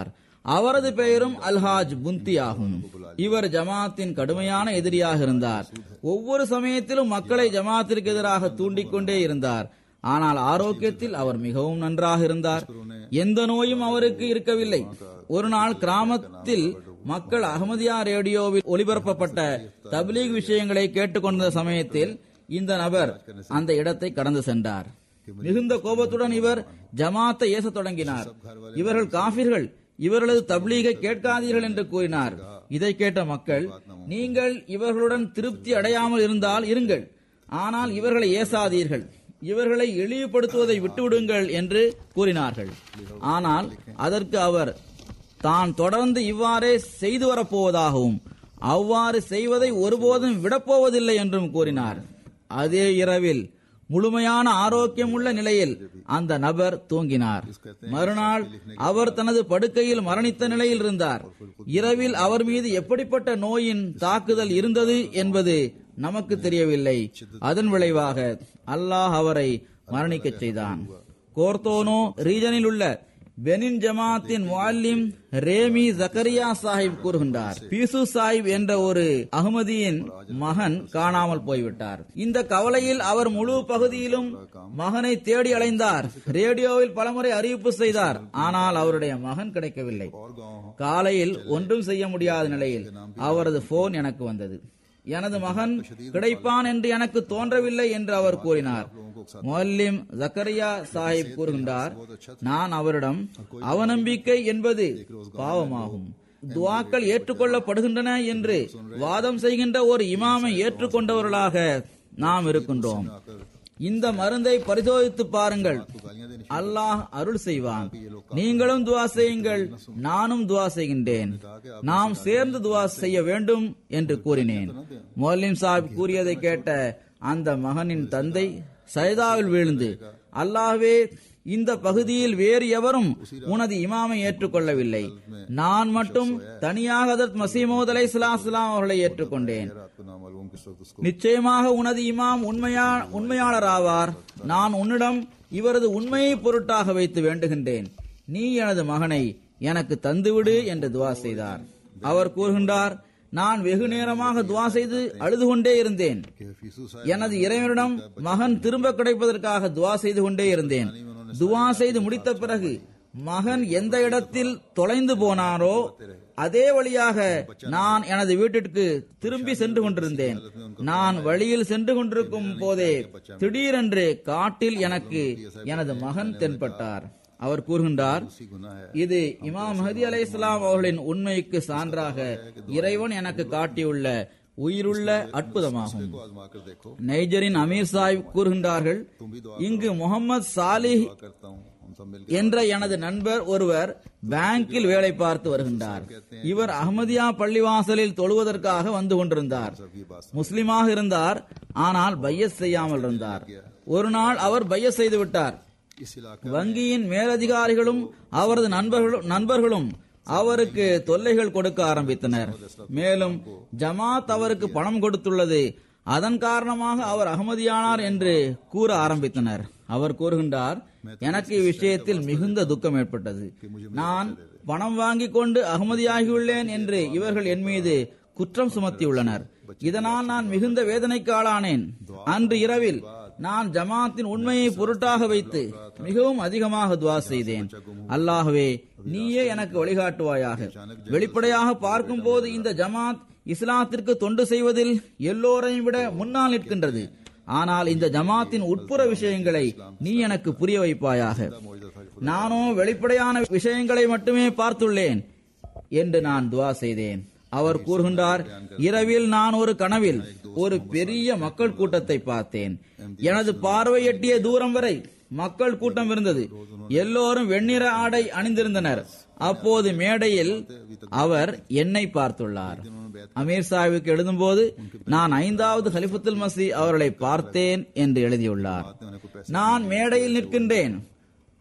அவரது பெயரும் அல்ஹாஜ் புந்தி ஆகும் இவர் ஜமாத்தின் கடுமையான எதிரியாக இருந்தார் ஒவ்வொரு சமயத்திலும் மக்களை ஜமாத்திற்கு எதிராக தூண்டிக்கொண்டே இருந்தார் ஆனால் ஆரோக்கியத்தில் அவர் மிகவும் நன்றாக இருந்தார் எந்த நோயும் அவருக்கு இருக்கவில்லை ஒரு நாள் கிராமத்தில் மக்கள் அகமதியா ரேடியோவில் ஒலிபரப்பப்பட்ட தப்லீக் விஷயங்களை கேட்டுக்கொண்ட சமயத்தில் இந்த நபர் அந்த இடத்தை கடந்து சென்றார் மிகுந்த கோபத்துடன் இவர் ஜமாத்தை ஏசத் தொடங்கினார் இவர்கள் காபிர்கள் இவர்களது தப்லீகை கேட்காதீர்கள் என்று கூறினார் இதை கேட்ட மக்கள் நீங்கள் இவர்களுடன் திருப்தி அடையாமல் இருந்தால் இருங்கள் ஆனால் இவர்களை ஏசாதீர்கள் இவர்களை இழிவுபடுத்துவதை விட்டுவிடுங்கள் என்று கூறினார்கள் ஆனால் அதற்கு அவர் தான் தொடர்ந்து இவ்வாறே செய்து வரப்போவதாகவும் அவ்வாறு செய்வதை ஒருபோதும் விடப்போவதில்லை என்றும் கூறினார் அதே இரவில் முழுமையான ஆரோக்கியமுள்ள நிலையில் அந்த நபர் தூங்கினார் மறுநாள் அவர் தனது படுக்கையில் மரணித்த நிலையில் இருந்தார் இரவில் அவர் மீது எப்படிப்பட்ட நோயின் தாக்குதல் இருந்தது என்பது நமக்கு தெரியவில்லை அதன் விளைவாக அல்லாஹ் அவரை மரணிக்கச் செய்தான் கோர்தோனோ ரீஜனில் உள்ள பெனின் ஜமாத்தின் முஅல்லிம் ரேமி ஜக்கரியா சாஹிப் கூறுகின்றார் பீசு சாஹிப் என்ற ஒரு அகமதியின் மகன் காணாமல் போய்விட்டார் இந்த கவலையில் அவர் முழு பகுதியிலும் மகனை தேடி அலைந்தார் ரேடியோவில் பலமுறை அறிவிப்பு செய்தார் ஆனால் அவருடைய மகன் கிடைக்கவில்லை காலையில் ஒன்றும் செய்ய முடியாத நிலையில் அவரது போன் எனக்கு வந்தது எனது மகன் கிடைப்பான் என்று எனக்கு தோன்றவில்லை என்று அவர் கூறினார் மொல்லிம் ஜக்கரியா சாஹிப் கூறுகின்றார் நான் அவரிடம் அவநம்பிக்கை என்பது பாவமாகும் துவாக்கள் ஏற்றுக்கொள்ளப்படுகின்றன என்று வாதம் செய்கின்ற ஒரு இமாமை ஏற்றுக்கொண்டவர்களாக நாம் இருக்கின்றோம் இந்த மருந்தை பரிசோதித்து பாருங்கள் அல்லாஹ் அருள் செய்வான் நீங்களும் துவா செய்யுங்கள் நானும் துவா செய்கின்றேன் நாம் சேர்ந்து துவா செய்ய வேண்டும் என்று கூறினேன் மோலிம் சாஹிப் கூறியதை கேட்ட அந்த மகனின் தந்தை சைதாவில் வீழ்ந்து அல்லாஹ்வே இந்த பகுதியில் வேறு எவரும் உனது இமாமை ஏற்றுக்கொள்ளவில்லை நான் மட்டும் தனியாக ஹதரத் மசீமோத் அலை அவர்களை ஏற்றுக்கொண்டேன் रात को नामालूम किस वक्त उसको நிச்சயமாக உனது இமாம் உண்மையா உண்மையாளர் ஆவார் நான் உன்னிடம் இவரது உண்மையை பொருட்டாக வைத்து வேண்டுகின்றேன் நீ எனது மகனை எனக்கு தந்துவிடு என்று துவா செய்தார் அவர் கூறுகின்றார் நான் வெகு நேரமாக துவா செய்து அழுது கொண்டே இருந்தேன் कि हफीसू साहब எனது இறைவனிடம் மகன் திரும்ப கிடைப்பதற்காக துவா செய்து கொண்டே இருந்தேன் துவா செய்து முடித்த பிறகு மகன் எந்த இடத்தில் தொலைந்து போனாரோ அதே வழியாக நான் எனது வீட்டிற்கு திரும்பி சென்று கொண்டிருந்தேன் நான் வழியில் சென்று கொண்டிருக்கும் போதே திடீரென்று காட்டில் எனக்கு எனது மகன் தென்பட்டார் அவர் கூறுகின்றார் उसी गुनाह है இது இமாம் மஹதி அலை அவர்களின் உண்மைக்கு சான்றாக இறைவன் எனக்கு காட்டியுள்ள உயிருள்ள அற்புதமாகும் को आजमा कर देखो நைஜரின் அமீர் சாஹிப் கூறுகின்றார்கள் இங்கு முகமது சாலிஹ் करता हूँ हम सब मिल என்ற எனது நண்பர் ஒருவர் பேங்கில் வேலை பார்த்து வருகின்றார் இவர் அஹமதியா பள்ளிவாசலில் தொழுவதற்காக வந்து கொண்டிருந்தார் முஸ்லிமாக இருந்தார் ஆனால் பையஸ் செய்யாமல் இருந்தார் ஒரு நாள் அவர் பையஸ் செய்து விட்டார் इस इलाके வங்கியின் மேலதிகாரிகளும் அவரது நண்பர்களும் நண்பர்களும் அவருக்கு தொல்லைகள் கொடுக்க ஆரம்பித்தனர் மேலும் ஜமாத் அவருக்கு பணம் கொடுத்துள்ளது அதன் காரணமாக அவர் அகமதியானார் என்று கூற ஆரம்பித்தனர் அவர் கூறுகின்றார் எனக்கு இவ்விஷயத்தில் மிகுந்த துக்கம் ஏற்பட்டது நான் பணம் வாங்கிக் கொண்டு அகமதியாகியுள்ளேன் என்று இவர்கள் என் மீது குற்றம் சுமத்தியுள்ளனர் இதனால் நான் மிகுந்த வேதனைக்கு ஆளானேன் அன்று இரவில் நான் ஜமாத்தின் உண்மையை பொருட்டாக வைத்து மிகவும் அதிகமாக துவா செய்தேன் அல்லாஹ்வே நீயே எனக்கு வழிகாட்டுவாயாக வெளிப்படையாக பார்க்கும் போது இந்த ஜமாத் இஸ்லாத்திற்கு தொண்டு செய்வதில் எல்லோரையும் விட முன்னால் நிற்கின்றது ஆனால் இந்த ஜமாத்தின் உட்புற விஷயங்களை நீ எனக்கு புரிய வைப்பாயாக நானோ வெளிப்படையான விஷயங்களை மட்டுமே பார்த்துள்ளேன் என்று நான் துவா செய்தேன் அவர் கூறுகின்றார் இரவில் நான் ஒரு கனவில் ஒரு பெரிய மக்கள் கூட்டத்தை பார்த்தேன் எனது பார்வை எட்டிய தூரம் வரை மக்கள் கூட்டம் இருந்தது எல்லோரும் வெண்ணிற ஆடை அணிந்திருந்தனர் அப்போது மேடையில் அவர் என்னை பார்த்துள்ளார் அமீர் சாஹிபுக்கு எழுதும்போது நான் ஐந்தாவது ஹலிஃபத்துல் மசி அவர்களை பார்த்தேன் என்று எழுதியுள்ளார் நான் மேடையில் நிற்கின்றேன்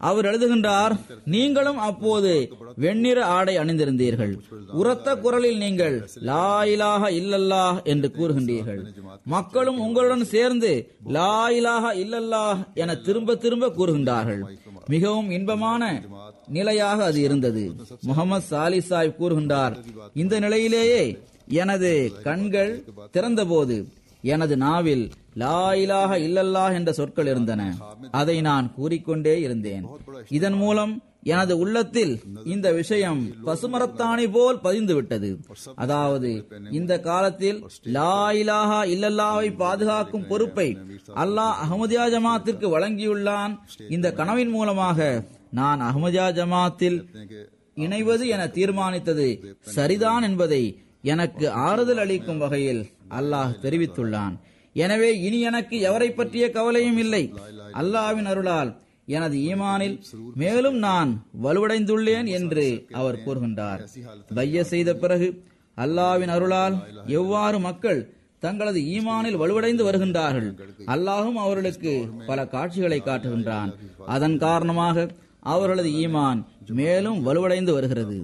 அவர் எழுதுகின்றார் நீங்களும் அப்போது வெண்ணிற ஆடை அணிந்திருந்தீர்கள் உரத்த குரலில் நீங்கள் லா இலாஹ இல்லல்லாஹ் என்று கூறுகின்றீர்கள் மக்களும் உங்களுடன் சேர்ந்து லா இலாஹ இல்லல்லாஹ் என திரும்ப திரும்ப கூறுகின்றார்கள் மிகவும் இன்பமான நிலையாக அது இருந்தது முகமது சாலி சாஹிப் கூறுகின்றார் இந்த நிலையிலேயே எனது கண்கள் திறந்தபோது எனது நாவில் லா இலாஹ இல்லல்லாஹ் என்ற சொற்கள் இருந்தன அதை நான் கூறிக்கொண்டே இருந்தேன் இதன் மூலம் எனது உள்ளத்தில் இந்த விஷயம் பசுமரத்தாணி போல் பதிந்து விட்டது அதாவது இந்த காலத்தில் லா இலாஹா இல்லல்லாவை பாதுகாக்கும் பொறுப்பை அல்லாஹ் அஹமதியா ஜமாத்திற்கு வழங்கியுள்ளான் இந்த கனவின் மூலமாக நான் அஹமதியா ஜமாத்தில் இணைவது என தீர்மானித்தது சரிதான் என்பதை எனக்கு ஆறுதல் அளிக்கும் வகையில் அல்லாஹ் தெரிவித்துள்ளான் எனவே இனி எனக்கு எவரை பற்றிய கவலையும் இல்லை அல்லாஹ்வின் அருளால் எனது ஈமானில் மேலும் நான் வலுவடைந்துள்ளேன் என்று அவர் கூறுகின்றார் பைய செய்த பிறகு அல்லாஹ்வின் அருளால் எவ்வாறு மக்கள் தங்களது ஈமானில் வலுவடைந்து வருகின்றார்கள் அல்லாஹும் அவர்களுக்கு பல காட்சிகளை காட்டுகின்றான் அதன் காரணமாக அவர்களது ஈமான் மேலும் வலுவடைந்து வருகிறது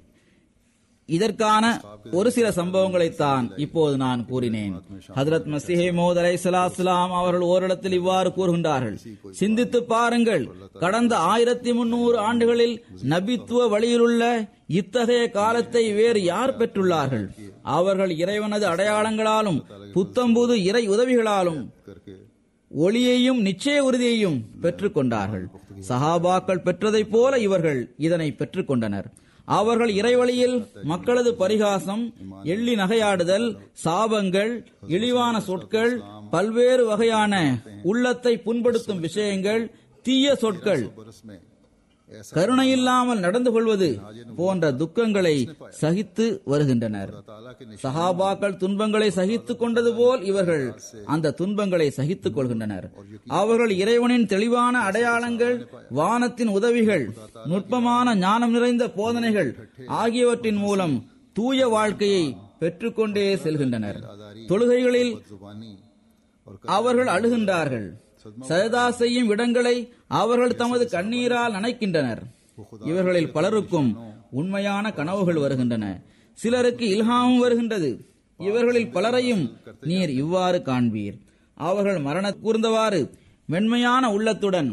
இதற்கான ஒரு சில சம்பவங்களைத்தான் இப்போது நான் கூறினேன் ஹதரத் மசிஹே மோத் அலை சலாஸ்லாம் அவர்கள் ஓரிடத்தில் இவ்வாறு கூறுகின்றார்கள் சிந்தித்து பாருங்கள் கடந்த ஆயிரத்தி முன்னூறு ஆண்டுகளில் நபித்துவ வழியிலுள்ள இத்தகைய காலத்தை வேறு யார் பெற்றுள்ளார்கள் அவர்கள் இறைவனது அடையாளங்களாலும் புத்தம்புது இறை உதவிகளாலும் ஒளியையும் நிச்சய உறுதியையும் பெற்றுக் கொண்டார்கள் சஹாபாக்கள் பெற்றதைப் போல இவர்கள் இதனை பெற்றுக் கொண்டனர் அவர்கள் இறைவழியில் மக்களது பரிகாசம் எள்ளி நகையாடுதல் சாபங்கள் இழிவான சொற்கள் பல்வேறு வகையான உள்ளத்தை புண்படுத்தும் விஷயங்கள் தீய சொற்கள் बरस में ऐसा கருணையில்லாமல் நடந்து கொள்வது போன்ற துக்கங்களை சகித்து வருகின்றனர் ताला के निशान சஹாபாக்கள் துன்பங்களை சகித்துக் கொண்டது போல் இவர்கள் அந்த துன்பங்களை சகித்துக் கொள்கின்றனர் அவர்கள் இறைவனின் தெளிவான அடையாளங்கள் வானத்தின் உதவிகள் நுட்பமான ஞானம் நிறைந்த போதனைகள் ஆகியவற்றின் மூலம் தூய வாழ்க்கையை பெற்றுக்கொண்டே செல்கின்றனர் தொழுகைகளில் जुबानी और அவர்கள் அழுகின்றார்கள் சஜதா செய்யும் இடங்களை அவர்கள் தமது கண்ணீரால் நனைக்கின்றனர் இவர்களில் பலருக்கும் உண்மையான கனவுகள் வருகின்றன சிலருக்கு இல்ஹாமும் வருகின்றது இவர்களில் பலரையும் நீர் இவ்வாறு காண்பீர் அவர்கள் மரண கூர்ந்தவாறு மென்மையான உள்ளத்துடன்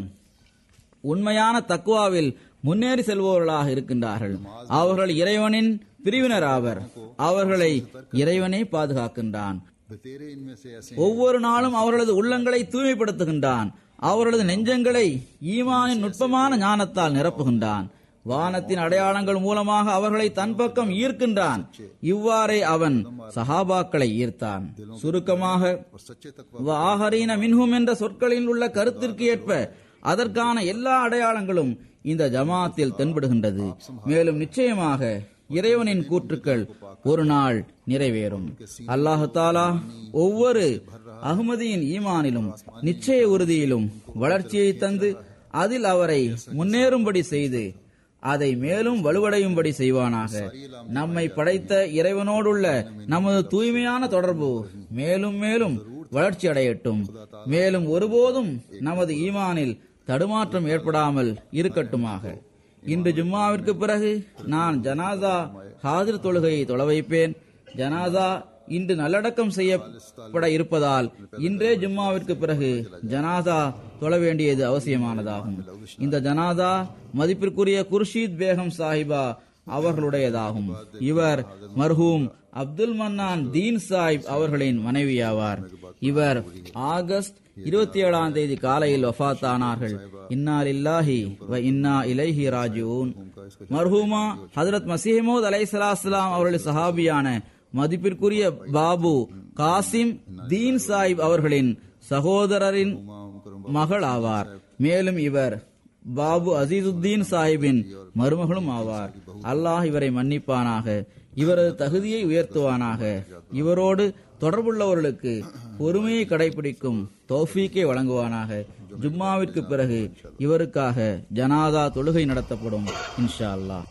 உண்மையான தக்குவாவில் முன்னேறி செல்பவர்களாக இருக்கின்றார்கள் அவர்கள் இறைவனின் பிரிவினர் ஆவர் அவர்களை இறைவனே பாதுகாக்கின்றான் बतेरे इनमें से ऐसे ஒவ்வொரு நாளும் அவர்களது உள்ளங்களை தூய்மைப்படுத்துகின்றான் அவர்களது நெஞ்சங்களை ஈமானின் நுட்பமான ஞானத்தால் நிரப்புகின்றான் வானத்தின் அடையாளங்கள் மூலமாக அவர்களை தன் பக்கம் ஈர்க்கின்றான் இவ்வாறே அவன் சஹாபாக்களை ஈர்த்தான் சுருக்கமாக और सच्चे तक ஆஹரீன மின்ஹும் என்ற சொற்களில் உள்ள கருத்திற்கு ஏற்ப அதற்கான எல்லா அடையாளங்களும் இந்த ஜமாத்தில் தென்படுகின்றது மேலும் நிச்சயமாக இறைவனின் கூற்றுக்கள் ஒரு நாள் நிறைவேறும் அல்லாஹு தாலா ஒவ்வொரு அகமதியின் ஈமானிலும் நிச்சய உறுதியிலும் வளர்ச்சியை தந்து அதில் அவரை முன்னேறும்படி செய்து அதை மேலும் வலுவடையும்படி செய்வானாக நம்மை படைத்த இறைவனோடுள்ள நமது தூய்மையான தொடர்பு மேலும் மேலும் வளர்ச்சி அடையட்டும் மேலும் ஒருபோதும் நமது ஈமானில் தடுமாற்றம் ஏற்படாமல் இருக்கட்டுமாக இன்று ஜும்மாவிற்கு பிறகு நான் ஜனாசா ஹாதிர் தொழுகையை தொழ வைப்பேன் ஜனாசா இன்று நல்லடக்கம் செய்யப்பட இருப்பதால் இன்றே ஜும்மாவிற்கு பிறகு ஜனாசா தொழ வேண்டியது அவசியமானதாகும் இந்த ஜனாசா மதிப்பிற்குரிய குர்ஷீத் பேகம் சாஹிபா அவர்களுடையதாகும் இவர் மர்ஹூம் அப்துல் மன்னான் தீன் சாஹிப் அவர்களின் மனைவியாவார் இவர் ஆகஸ்ட் இருபத்தி ஏழாம் தேதி காலையில் வஃபாத்தானார்கள் இன்னா லில்லாஹி வ இன்னா இலைஹி ராஜிஊன் மர்ஹூமா ஹஜரத் மசீமோத் அலைஹிஸ்ஸலாம் அவர்களின் சஹாபியான மதிப்பிற்குரிய பாபு காசிம் தீன் சாஹிப் அவர்களின் சகோதரரின் மகள் ஆவார் மேலும் இவர் பாபு அசீதுத்தீன் சாஹிபின் மருமகளும் ஆவார் அல்லாஹ் இவரை மன்னிப்பானாக இவரது தகுதியை உயர்த்துவானாக இவரோடு தொடர்புள்ளவர்களுக்கு பொறுமையை கடைபிடிக்கும் தௌஃபீக்கை வழங்குவானாக ஜும்மாவிற்கு பிறகு இவருக்காக ஜனாதா தொழுகை நடத்தப்படும் இன்ஷா அல்லாஹ்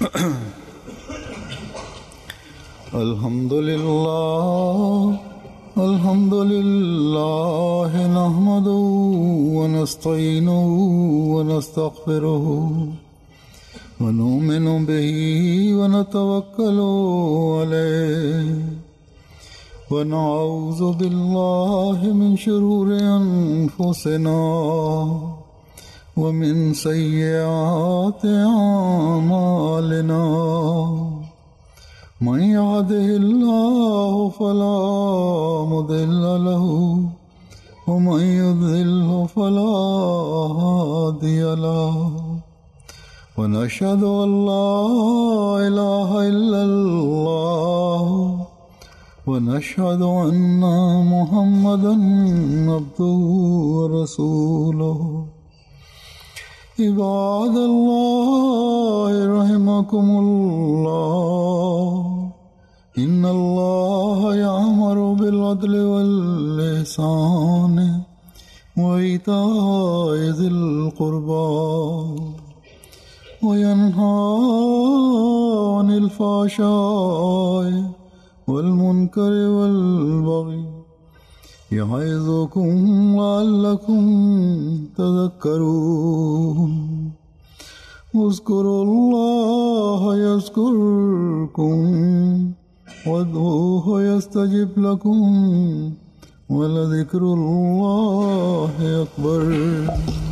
الحمد لله الحمد لله نحمده ونستعينه ونستغفره ونؤمن به ونتوكل عليه ونعوذ بالله من شرور أنفسنا ومن سيئات أعمالنا من يهده الله فلا مضل له ومن يضلل فلا هادي له ونشهد أن لا إله إلا الله ونشهد أن محمدا عبده ورسوله عباد الله رحمكم الله إن الله يأمر بالعدل والإحسان وإيتاء ذي القربى وينهى عن الفحشاء والمنكر والبغي يعظكم لعلكم تذكرون اذكروا الله يذكركم وادعوه يستجب لكم ولذكر الله أكبر